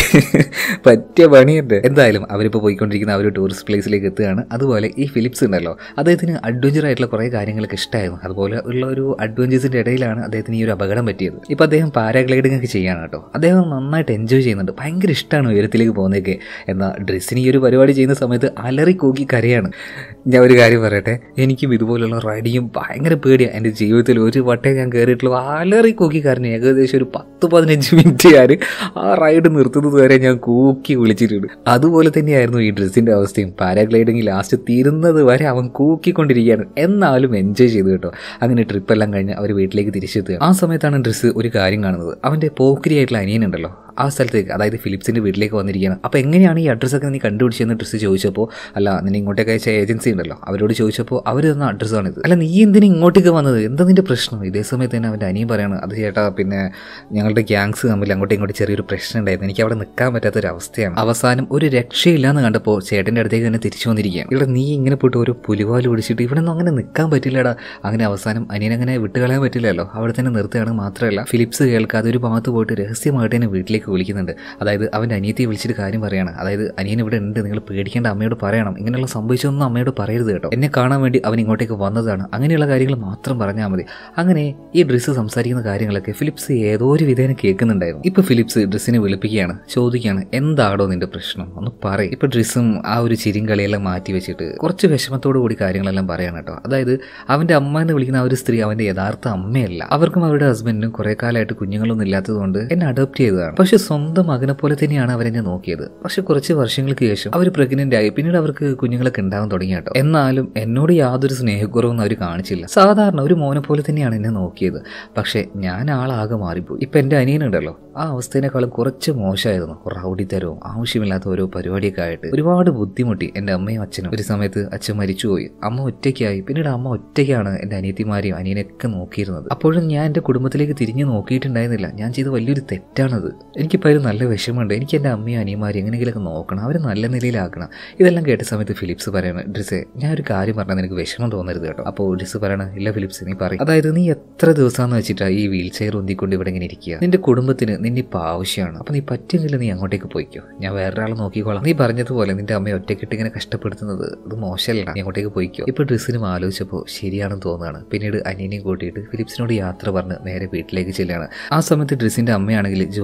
പറ്റിയ പണിയുണ്ട് എന്തായാലും അവരിപ്പോൾ പോയിക്കൊണ്ടിരിക്കുന്ന ആ ഒരു ടൂറിസ്റ്റ് പ്ലേസിലേക്ക് എത്തുകയാണ് അതുപോലെ ഈ ഫിലിപ്സ് ഉണ്ടല്ലോ അദ്ദേഹത്തിന് അഡ്വഞ്ചർ ആയിട്ടുള്ള കുറേ കാര്യങ്ങളൊക്കെ ഇഷ്ടമായിരുന്നു അതുപോലെ ഉള്ള ഒരു അഡ്വഞ്ചേഴ്സിൻ്റെ ഇടയിലാണ് അദ്ദേഹത്തിന് ഈ ഒരു അപകടം പറ്റിയത് ഇപ്പോൾ അദ്ദേഹം പാരാഗ്ലൈഡിംഗ് ഒക്കെ ചെയ്യാണ് കേട്ടോ അദ്ദേഹം നന്നായിട്ട് എൻജോയ് ചെയ്യുന്നുണ്ട് ഭയങ്കര ഇഷ്ടമാണ് ഉയരത്തിലേക്ക് പോകുന്നതൊക്കെ എന്നാൽ ഡ്രസ്സിന് ഈ ഒരു പരിപാടി ചെയ്യുന്ന സമയത്ത് അലറി കൂക്കി കരയാണ് ഞാൻ ഒരു കാര്യം പറയട്ടെ എനിക്കും ഇതുപോലുള്ള റൈഡിങ്ങും ഭയങ്കര പേടിയാണ് എൻ്റെ ജീവിതത്തിൽ ഒരു വട്ടേ ഞാൻ കയറിയിട്ടുള്ളൂ അലറി കൂക്കി കരഞ്ഞു ഏകദേശം ഒരു പത്ത് പതിനഞ്ച് മിനിറ്റ് ഞാൻ ആ റൈഡ് നിർത്തുന്നത് വരെ ഞാൻ കൂക്കി വിളിച്ചിട്ടുണ്ട് അതുപോലെ തന്നെയായിരുന്നു ഈ ഡ്രസ്സിൻ്റെ അവസ്ഥയും പാരാഗ്ലൈഡിങ് ലാസ്റ്റ് തീരുന്നത് വരെ അവൻ കൂക്കിക്കൊണ്ടിരിക്കുകയാണ് എന്നാലും എൻജോയ് ചെയ്തു കേട്ടോ അങ്ങനെ ട്രിപ്പെല്ലാം കഴിഞ്ഞ് അവർ വീട്ടിലേക്ക് തിരിച്ചെത്തുക ആ സമയത്താണ് ഡ്രസ്സ് ഒരു കാര്യം കാണുന്നത് അവൻ്റെ പോക്കിരിയായിട്ടുള്ള അനിയനുണ്ടല്ലോ ആ സ്ഥലത്തേക്ക് അതായത് ഫിലിപ്സിൻ്റെ വീട്ടിലേക്ക് വന്നിരിക്കുകയാണ് അപ്പോൾ എങ്ങനെയാണ് ഈ അഡ്രസ്സൊക്കെ നീ കണ്ടുപിടിച്ചതെന്ന് ഡ്രസ്സ് ചോദിച്ചപ്പോൾ അല്ല നിന്നെ ഇങ്ങോട്ടേക്ക് അയച്ച ഏജൻസി ഉണ്ടല്ലോ അവരോട് ചോദിച്ചപ്പോൾ അവർ തന്ന അഡ്രസ്സാണിത് അല്ല നീ എന്തിനാ ഇങ്ങോട്ടേക്ക് വന്നത് എന്താ നിൻ്റെ പ്രശ്നം ഇതേ സമയത്ത് തന്നെ അവൻ്റെ അനിയൻ പറയാണ് അത് ചേട്ടാ പിന്നെ ഞങ്ങളുടെ ഗ്യാങ്സ് തമ്മിൽ അങ്ങോട്ടും ഇങ്ങോട്ടും ചെറിയൊരു പ്രശ്നം ഉണ്ടായിരുന്നു എനിക്ക് അവിടെ നിൽക്കാൻ പറ്റാത്തൊരു അവസ്ഥയാണ് അവസാനം ഒരു രക്ഷയില്ലാന്ന് കണ്ടപ്പോൾ ചേട്ടൻ്റെ അടുത്തേക്ക് തന്നെ തിരിച്ചു വന്നിരിക്കുകയാണ് ഇവിടെ നീ ഇങ്ങനെ പോയിട്ട് ഒരു പുലിവാല് പിടിച്ചിട്ട് ഇവിടെ ഒന്നും അങ്ങനെ നിൽക്കാൻ പറ്റില്ലടാ അങ്ങനെ അവസാനം അനിയനങ്ങനെ വിട്ടുകളയാൻ പറ്റില്ലല്ലോ അവിടെ തന്നെ നിർത്തുകയാണ് മാത്രമല്ല ഫിലിപ്സ് കേൾക്കാതെ ഒരു ഭാഗത്ത് പോയിട്ട് രഹസ്യമായിട്ട് തന്നെ വീട്ടിലേക്ക് വിളിക്കുന്നുണ്ട് അതായത് അവൻ്റെ അനിയത്തിയെ വിളിച്ചിട്ട് കാര്യം പറയാണ് അതായത് അനിയൻ ഇവിടെ ഉണ്ട് നിങ്ങൾ പേടിക്കേണ്ട അമ്മയോട് പറയണം ഇങ്ങനെയുള്ള സംഭവിച്ചൊന്നും അമ്മയോട് പറയരുത് കേട്ടോ എന്നെ കാണാൻ വേണ്ടി അവൻ ഇങ്ങോട്ടേക്ക് വന്നതാണ് അങ്ങനെയുള്ള കാര്യങ്ങൾ മാത്രം പറഞ്ഞാൽ മതി അങ്ങനെ ഈ ഡ്രസ്സ് സംസാരിക്കുന്ന കാര്യങ്ങളൊക്കെ ഫിലിപ്സ് ഏതോ ഒരു വിധേന കേൾക്കുന്നുണ്ടായിരുന്നു ഇപ്പൊ ഫിലിപ്സ് ഡ്രസ്സിനെ വിളിപ്പിക്കുകയാണ് ചോദിക്കുകയാണ് എന്താടോ നിന്റെ പ്രശ്നം ഒന്ന് പറയും ഇപ്പൊ ഡ്രസ്സും ആ ഒരു ചിരിയും കളിയെല്ലാം മാറ്റി വെച്ചിട്ട് കുറച്ച് വിഷമത്തോടു കൂടി കാര്യങ്ങളെല്ലാം പറയാണ് കേട്ടോ അതായത് അവന്റെ അമ്മ എന്ന് വിളിക്കുന്ന ആ ഒരു സ്ത്രീ അവന്റെ യഥാർത്ഥ അമ്മയല്ല അവർക്കും അവരുടെ ഹസ്ബൻഡിനും കുറെ കാലമായിട്ട് കുഞ്ഞുങ്ങളൊന്നും ഇല്ലാത്തതുകൊണ്ട് എന്നെ അഡോപ്റ്റ് ചെയ്തതാണ് പക്ഷെ സ്വന്തം മകനെ പോലെ തന്നെയാണ് അവരെന്നെ നോക്കിയത് പക്ഷെ കുറച്ച് വർഷങ്ങൾക്ക് ശേഷം അവർ പ്രഗ്നന്റ് ആയി പിന്നീട് അവർക്ക് കുഞ്ഞുങ്ങളൊക്കെ ഉണ്ടാവാൻ തുടങ്ങി കേട്ടോ എന്നാലും എന്നോട് യാതൊരു സ്നേഹക്കുറവൊന്നും അവർ കാണിച്ചില്ല സാധാരണ ഒരു മോനെ പോലെ തന്നെയാണ് എന്നെ നോക്കിയത് പക്ഷെ ഞാൻ ആളാകെ മാറിപ്പോയി ഇപ്പൊ എന്റെ അനിയനുണ്ടല്ലോ ആ അവസ്ഥേനേക്കാളും കുറച്ച് മോശമായിരുന്നു റൗഡിത്തരവും ആവശ്യമില്ലാത്ത ഓരോ പരിപാടിയൊക്കെ ആയിട്ട് ഒരുപാട് ബുദ്ധിമുട്ടി എൻ്റെ അമ്മയും അച്ഛനും ഒരു സമയത്ത് അച്ഛൻ മരിച്ചുപോയി അമ്മ ഒറ്റയ്ക്കായി പിന്നീട് അമ്മ ഒറ്റയ്ക്കാണ് എൻ്റെ അനിയത്തിമാരെയും അനിയനൊക്കെ നോക്കിയിരുന്നത് അപ്പോഴും ഞാൻ എൻ്റെ കുടുംബത്തിലേക്ക് തിരിഞ്ഞു നോക്കിയിട്ടുണ്ടായിരുന്നില്ല ഞാൻ ചെയ്ത വലിയൊരു തെറ്റാണത് എനിക്കിപ്പോൾ അതിൽ നല്ല വിഷമമുണ്ട് എനിക്ക് എൻ്റെ അമ്മയും അനിയന്മാരെയും എങ്ങനെയെങ്കിലുമൊക്കെ നോക്കണം അവരെ നല്ല നിലയിലാക്കണം ഇതെല്ലാം കേട്ട സമയത്ത് ഫിലിപ്സ് പറയണം ഡ്രിസെ ഞാൻ ഒരു കാര്യം പറഞ്ഞാൽ നിനക്ക് വിഷമം തോന്നരുത് കേട്ടോ അപ്പോൾ ഡ്രിസ് പറയണ ഇല്ല ഫിലിപ്സ് നീ പറയും അതായത് നീ എത്ര ദിവസമാണെന്ന് വെച്ചിട്ടാണ് ഈ വീൽ ചെയർ ഒന്തിക്കൊണ്ട് ഇവിടെ ഇങ്ങനെ ഇരിക്കുക നിന്റെ കുടുംബത്തിന് നിന്നെ ഇപ്പോൾ ആവശ്യമാണ് അപ്പോൾ നീ പറ്റുന്നില്ല നീ അങ്ങോട്ടേക്ക് പോയിക്കോ ഞാൻ വേറൊരാളെ നോക്കിക്കോളാം നീ പറഞ്ഞതുപോലെ നിന്റെ അമ്മയെ ഒറ്റയ്ക്കിട്ട് ഇങ്ങനെ കഷ്ടപ്പെടുത്തുന്നത് അത് മോശമല്ല നീ അങ്ങോട്ടേക്ക് പോയിക്കോ ഇപ്പോൾ ഡ്രസ്സിനും ആലോചിച്ചപ്പോൾ ശരിയാണെന്ന് തോന്നുകയാണ് പിന്നീട് അനിയനെയും കൂട്ടിയിട്ട് ഫിലിപ്സിനോട് യാത്ര പറഞ്ഞ് നേരെ വീട്ടിലേക്ക് ചെല്ലുകയാണ് ആ സമയത്ത് ഡ്രസ്സിൻ്റെ അമ്മയാണെങ്കിൽ ജോലിയെല്ലാം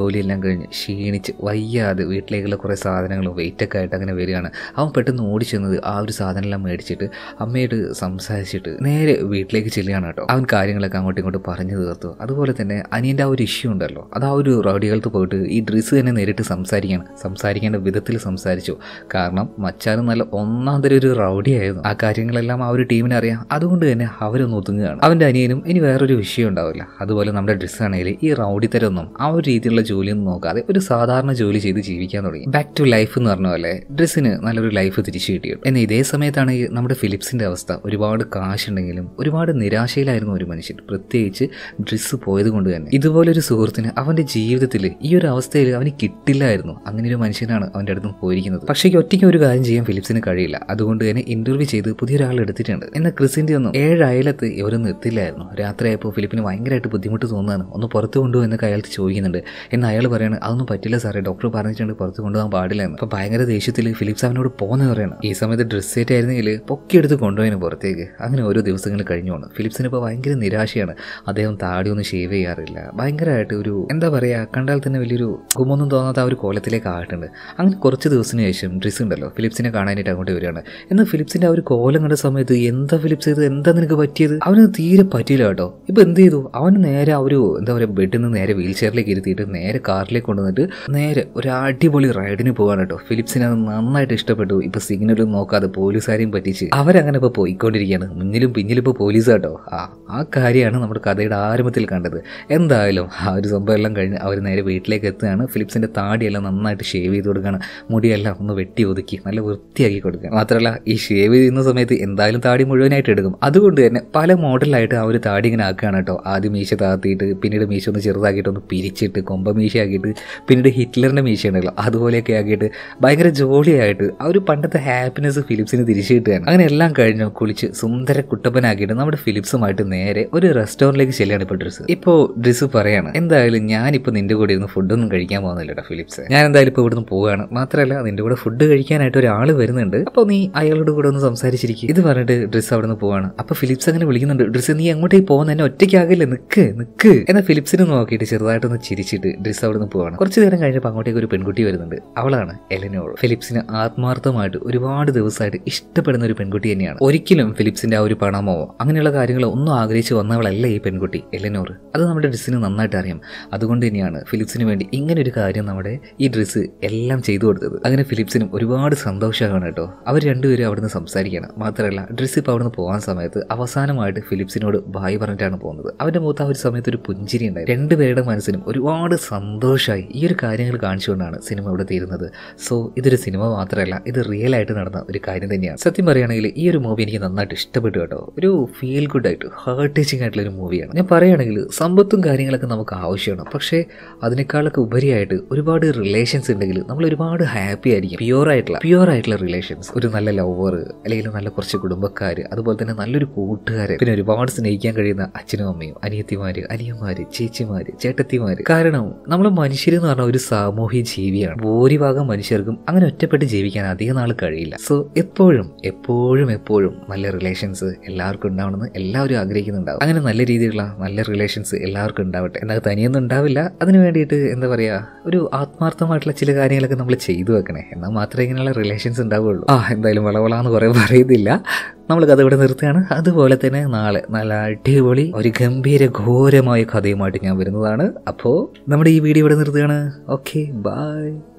കഴിഞ്ഞ് ക്ഷീണിച്ച് വയ്യാതെ വീട്ടിലേക്കുള്ള കുറേ സാധനങ്ങളും വെയിറ്റൊക്കെ ആയിട്ട് അങ്ങനെ വരികയാണ് അവൻ പെട്ടെന്ന് ഓടിച്ചെന്നത് ആ ഒരു സാധനമെല്ലാം മേടിച്ചിട്ട് അമ്മയോട് സംസാരിച്ചിട്ട് നേരെ വീട്ടിലേക്ക് ചെല്ലുകയാണ് കേട്ടോ അവൻ കാര്യങ്ങളൊക്കെ അങ്ങോട്ടും ഇങ്ങോട്ടും പറഞ്ഞു തീർത്തു അതുപോലെ തന്നെ അനിയൻ്റെ ആ ഒരു ഇഷ്യൂ ഉണ്ടല്ലോ അത് ആ ഒരു റൗഡികൾക്ക് പോയിട്ട് ഈ ഡ്രസ്സ് തന്നെ നേരിട്ട് സംസാരിക്കണം സംസാരിക്കേണ്ട വിധത്തിൽ സംസാരിച്ചു കാരണം മച്ചാനും നല്ല ഒന്നാം തരം ഒരു റൗഡി ആയിരുന്നു ആ കാര്യങ്ങളെല്ലാം ആ ഒരു ടീമിനെ അറിയാം അതുകൊണ്ട് തന്നെ അവരൊന്ന് ഒതുങ്ങുകയാണ് അവൻ്റെ അനിയനും ഇനി വേറൊരു വിഷയം ഉണ്ടാവില്ല അതുപോലെ നമ്മുടെ ഡ്രസ്സ് ആണെങ്കിൽ ഈ റൗഡി തരമൊന്നും ആ ഒരു രീതിയിലുള്ള ജോലിയൊന്നും നോക്കാതെ ഒരു സാധാരണ ജോലി ചെയ്ത് ജീവിക്കാൻ തുടങ്ങി ബാക്ക് ടു ലൈഫ് എന്ന് പറഞ്ഞ പോലെ ഡ്രസ്സിന് നല്ലൊരു ലൈഫ് തിരിച്ചു കിട്ടിയത് എന്നാൽ ഇതേ സമയത്താണ് ഈ നമ്മുടെ ഫിലിപ്സിന്റെ അവസ്ഥ ഒരുപാട് കാശുണ്ടെങ്കിലും ഒരുപാട് നിരാശയിലായിരുന്നു ഒരു മനുഷ്യൻ പ്രത്യേകിച്ച് ഡ്രസ്സ് പോയത് കൊണ്ട് തന്നെ ഇതുപോലൊരു സുഹൃത്തിന് അവന്റെ ജീവിതത്തിൽ ഈ ഒരു അവസ്ഥയിൽ അവന് കിട്ടില്ലായിരുന്നു അങ്ങനെ ഒരു മനുഷ്യനാണ് അവന്റെ അടുത്ത് പോയിരിക്കുന്നത് പക്ഷേ ഈ ഒറ്റയ്ക്ക് ഒരു കാര്യം ചെയ്യാൻ ഫിലിപ്സിന് കഴിയില്ല അതുകൊണ്ട് തന്നെ ഇന്റർവ്യൂ ചെയ്ത് പുതിയൊരാൾ എടുത്തിട്ടുണ്ട് എന്നാൽ ക്രിസിന്റെ ഒന്നും ഏഴ് അയലത്ത് ഇവരൊന്നും എത്തില്ലായിരുന്നു രാത്രിയായപ്പോൾ ഫിലിപ്പിന് ഭയങ്കരമായിട്ട് ബുദ്ധിമുട്ട് തോന്നുകയാണ് ഒന്ന് പുറത്ത് കൊണ്ടുപോകും എന്നൊക്കെ അയാൾക്ക് ചോദിക്കുന്നുണ്ട് എന്നാൽ അയാൾ പറയാണ് അതൊന്നും പറ്റില്ല സാറേ ഡോക്ടർ പറഞ്ഞിട്ടുണ്ട് പുറത്ത് കൊണ്ടുപോകാൻ പാടില്ല എന്ന് അപ്പോൾ ഭയങ്കര ദേഷ്യത്തിൽ ഫിലിപ്സ് അവനോട് പോകുന്ന പറയണം ഈ സമയത്ത് ഡ്രസ് സെറ്റ് ആയിരുന്നെങ്കിൽ പൊക്കിയെടുത്ത് കൊണ്ടുപോയതിന് പുറത്തേക്ക് അങ്ങനെ ഓരോ ദിവസങ്ങൾ കഴിഞ്ഞു പോകണം ഫിലിപ്സിന് ഇപ്പോൾ ഭയങ്കര നിരാശയാണ് അദ്ദേഹം താടിയൊന്നും ഷേവ് ചെയ്യാറില്ല ഭയങ്കരമായിട്ട് ഒരു എന്താ പറയുക കണ്ടാൽ തന്നെ വലിയൊരു ഗുമൊന്നും തോന്നാത്ത ആ ഒരു കോലത്തിലേക്ക് ആയിട്ടുണ്ട് അങ്ങനെ കുറച്ച് ദിവസത്തിന് ശേഷം ഡ്രസ് ഉണ്ടല്ലോ ഫിലിപ്സിനെ കാണാനായിട്ട് അങ്ങോട്ട് വരികയാണ് എന്നാൽ ഫിലിപ്സിന്റെ ആ ഒരു കോലം കണ്ട സമയത്ത് എന്താ ഫിലിപ്സ് ഇത് എന്താ നിനക്ക് പറ്റിയത് അവന് തീരെ പറ്റിയില്ല കേട്ടോ ഇപ്പൊ എന്ത് ചെയ്തു അവന് നേരെ ആ ഒരു എന്താ പറയുക ബെഡിൽ നിന്ന് നേരെ വീൽ ചെയറിലേക്ക് ഇരുത്തിയിട്ട് നേരെ കാറിലേക്ക് കൊണ്ടുവന്നിട്ട് നേരെ ഒരു അടിപൊളി റൈഡിന് പോകാൻ കേട്ടോ ഫിലിപ്സിനെ അത് നന്നായിട്ട് ഇഷ്ടപ്പെട്ടു ഇപ്പൊ സിഗ്നലും നോക്കാതെ പോലീസുകാരെയും പറ്റിച്ച് അവരങ്ങനെ ഇപ്പൊ പോയിക്കൊണ്ടിരിക്കുകയാണ് മുന്നിലും പിന്നിലും ഇപ്പൊ പോലീസ് കേട്ടോ ആ ആ കാര്യമാണ് നമ്മുടെ കഥയുടെ ആരംഭത്തിൽ കണ്ടത് എന്തായാലും ആ ഒരു സംഭവം എല്ലാം കഴിഞ്ഞ് അവർ നേരെ വീട്ടിലേക്ക് എത്തുകയാണ് ഫിലിപ്സിന്റെ താടിയെല്ലാം നന്നായിട്ട് ഷേവ് ചെയ്ത് കൊടുക്കുകയാണ് മുടിയെല്ലാം ഒന്ന് വെട്ടി ഒതുക്കി നല്ല വൃത്തിയാക്കി കൊടുക്കുക മാത്രമല്ല ഈ ഷേവ് ചെയ്യുന്ന സമയത്ത് എന്തായാലും താടി മുഴുവനായിട്ട് എടുക്കും അതുകൊണ്ട് തന്നെ പല മോഡലായിട്ട് ആ ഒരു താടി ഇങ്ങനെ ആക്കുകയാണ് കേട്ടോ ആദ്യം മീശ താത്തിയിട്ട് പിന്നീട് മീശ ഒന്ന് ചെറുതാക്കിയിട്ട് ഒന്ന് പിരിച്ചിട്ട് കൊമ്പ മീശയാക്കിയിട്ട് പിന്നീട് ഹിറ്റ്ലറിന്റെ മീശ ഉണ്ടല്ലോ അതുപോലെയൊക്കെ ആക്കിയിട്ട് ഭയങ്കര ജോളിയായിട്ട് ആ ഒരു പണ്ടത്തെ ഹാപ്പിനെസ് ഫിലിപ്സിന് തിരിച്ചു കിട്ടുകയാണ് അങ്ങനെ എല്ലാം കഴിഞ്ഞു കുളിച്ച് സുന്ദര കുട്ടപ്പനാക്കിയിട്ട് നമ്മുടെ ഫിലിപ്സുമായിട്ട് നേരെ ഒരു റെസ്റ്റോറൻറ്റിലേക്ക് ചെല്ലുകയാണ് ഇപ്പോൾ ഡ്രസ്സ് ഇപ്പോൾ ഡ്രസ്സ് പറയാണ് എന്തായാലും ഞാനിപ്പോൾ നിന്റെ കൂടെ ഇരുന്ന് ഫുഡൊന്നും കഴിക്കാൻ പോകുന്നില്ല കേട്ടോ ഫിലിപ്സ് ഞാൻ എന്തായാലും ഇപ്പോൾ ഇവിടുന്ന് പോവുകയാണ് മാത്രമല്ല നിന്റെ കൂടെ ഫുഡ് കഴിക്കാനായിട്ട് ഒരാൾ വരുന്നുണ്ട് അപ്പോൾ നീ അയാളോട് കൂടെ ഒന്ന് സംസാരിച്ചിരിക്കും ഇത് പറഞ്ഞിട്ട് ഡ്രസ്സ് അവിടെ നിന്ന് പോവാണ് അപ്പോൾ ഫിലിപ്സ് അങ്ങനെ വിളിക്കുന്നുണ്ട് ഡ്രസ്സ് നീ എങ്ങോട്ടേക്ക് പോകുന്ന എന്നെ ഒറ്റയ്ക്കാകില്ല നിക്ക് നിക്ക് എന്നാൽ ഫിലിപ്സിനെ നോക്കിയിട്ട് ചെറുതായിട്ടൊന്ന് ചിരിച്ചിട്ട് ഡ്രസ്സ് അവിടെ നിന്ന് പോവാണ് കുറച്ച് നേരം കഴിഞ്ഞപ്പോൾ അങ്ങോട്ടേക്ക് ഒരു പെൺകുട്ടി വരുന്നുണ്ട് അവളാണ് എലനോൾ ഫിലിപ്സിന് ആത്മാർത്ഥമായിട്ട് ഒരുപാട് ദിവസമായിട്ട് ഇഷ്ടപ്പെടുന്ന ഒരു പെൺകുട്ടി തന്നെയാണ് ഒരിക്കലും ഫിലിപ്സിന്റെ ആ ഒരു പണമോ അങ്ങനെയുള്ള കാര്യങ്ങളോ ഒന്നും ആഗ്രഹിച്ച് വന്നവളല്ല ഈ പെൺകുട്ടി എലനോർ അത് നമ്മുടെ ഡ്രസ്സിന് നന്നായിട്ട് അറിയാം അതുകൊണ്ട് തന്നെയാണ് ഫിലിപ്സിന് വേണ്ടി ഇങ്ങനെ ഒരു കാര്യം നമ്മുടെ ഈ ഡ്രസ്സ് എല്ലാം ചെയ്തു കൊടുത്തത് അങ്ങനെ ഫിലിപ്സിനും ഒരുപാട് സന്തോഷമാണ് കേട്ടോ അവർ രണ്ടുപേരും അവിടുന്ന് സംസാരിക്കുകയാണ് മാത്രമല്ല ഡ്രസ്സ് ഇപ്പോൾ അവിടുന്ന് പോകാൻ സമയത്ത് അവസാനമായിട്ട് ഫിലിപ്സിനോട് ബായി പറഞ്ഞിട്ടാണ് പോകുന്നത് അവന്റെ മുഖത്ത് ആ ഒരു സമയത്ത് ഒരു പുഞ്ചിരി ഉണ്ടായി രണ്ടുപേരുടെ മനസ്സിനും ഒരുപാട് സന്തോഷമായി ഈ ഒരു കാര്യങ്ങൾ കാണിച്ചുകൊണ്ടാണ് സിനിമ ഇവിടെ തീരുന്നത് സോ ഇതൊരു സിനിമ മാത്രമല്ല ഇത് റിയൽ ആയിട്ട് നടന്ന ഒരു കാര്യം തന്നെയാണ് സത്യം പറയുകയാണെങ്കിൽ ഈ ഒരു മൂവി എനിക്ക് നന്നായിട്ട് ഇഷ്ടപ്പെട്ടു കേട്ടോ ഒരു ഫീൽ ഗുഡ് ആയിട്ട് ഹാർട്ട് ടച്ചിങ് ആയിട്ടുള്ള ഒരു മൂവിയാണ് ഞാൻ പറയുകയാണെങ്കിൽ സമ്പത്തും കാര്യങ്ങളൊക്കെ നമുക്ക് ആവശ്യമാണ് പക്ഷേ അതിനേക്കാളൊക്കെ ഉപരിയായിട്ട് ഒരുപാട് റിലേഷൻസ് ഉണ്ടെങ്കിൽ നമ്മൾ ഒരുപാട് ഹാപ്പി ആയിരിക്കും പ്യുവർ ആയിട്ടുള്ള പ്യുവർ ആയിട്ടുള്ള റിലേഷൻസ് ഒരു നല്ല ലവർ അല്ലെങ്കിൽ നല്ല കുറച്ച് കുടുംബക്കാർ അതുപോലെ തന്നെ നല്ലൊരു കൂട്ടുകാര് പിന്നെ ഒരുപാട് സ്നേഹിക്കാൻ കഴിയുന്ന അച്ഛനും അമ്മയും അനിയത്തിമാര് അനിയന്മാര് ചേച്ചിമാര് ചേട്ടത്തിമാര് കാരണം നമ്മൾ മനുഷ്യരെന്ന് പറഞ്ഞ ഒരു സാമൂഹ്യ ജീവിയാണ് ഭൂരിഭാഗം മനുഷ്യർക്കും അങ്ങനെ ഒറ്റപ്പെട്ട് ജീവിക്കാൻ അധികം നാൾ കഴിയില്ല സോ എപ്പോഴും എപ്പോഴും എപ്പോഴും നല്ല റിലേഷൻസ് എല്ലാവർക്കും ഉണ്ടാവണമെന്ന് എല്ലാവരും ആഗ്രഹിക്കുന്നുണ്ടാവും അങ്ങനെ നല്ല രീതിയിലുള്ള നല്ല റിലേഷൻസ് എല്ലാവർക്കും ഉണ്ടാവട്ടെ എന്നാൽ തനിയൊന്നും ഉണ്ടാവില്ല അതിന് വേണ്ടിയിട്ട് എന്താ പറയുക ഒരു ആത്മാർത്ഥമായിട്ടുള്ള ചില കാര്യങ്ങളൊക്കെ നമ്മൾ ചെയ്തു വെക്കണേ എന്നാൽ മാത്രമേ ഇങ്ങനെയുള്ള റിലേഷൻസ് ഉണ്ടാവുകയുള്ളൂ ആ എന്തായാലും വളവളാന്ന് കുറേ പറയുന്നില്ല നമ്മൾ കഥ ഇവിടെ നിർത്തുകയാണ് അതുപോലെ തന്നെ നാളെ നല്ല അടിപൊളി ഒരു ഗംഭീര ഘോരമായ കഥയുമായിട്ട് ഞാൻ വരുന്നതാണ് അപ്പോൾ നമ്മുടെ ഈ വീഡിയോ ഇവിടെ നിർത്തുകയാണ് ഓക്കെ ബൈ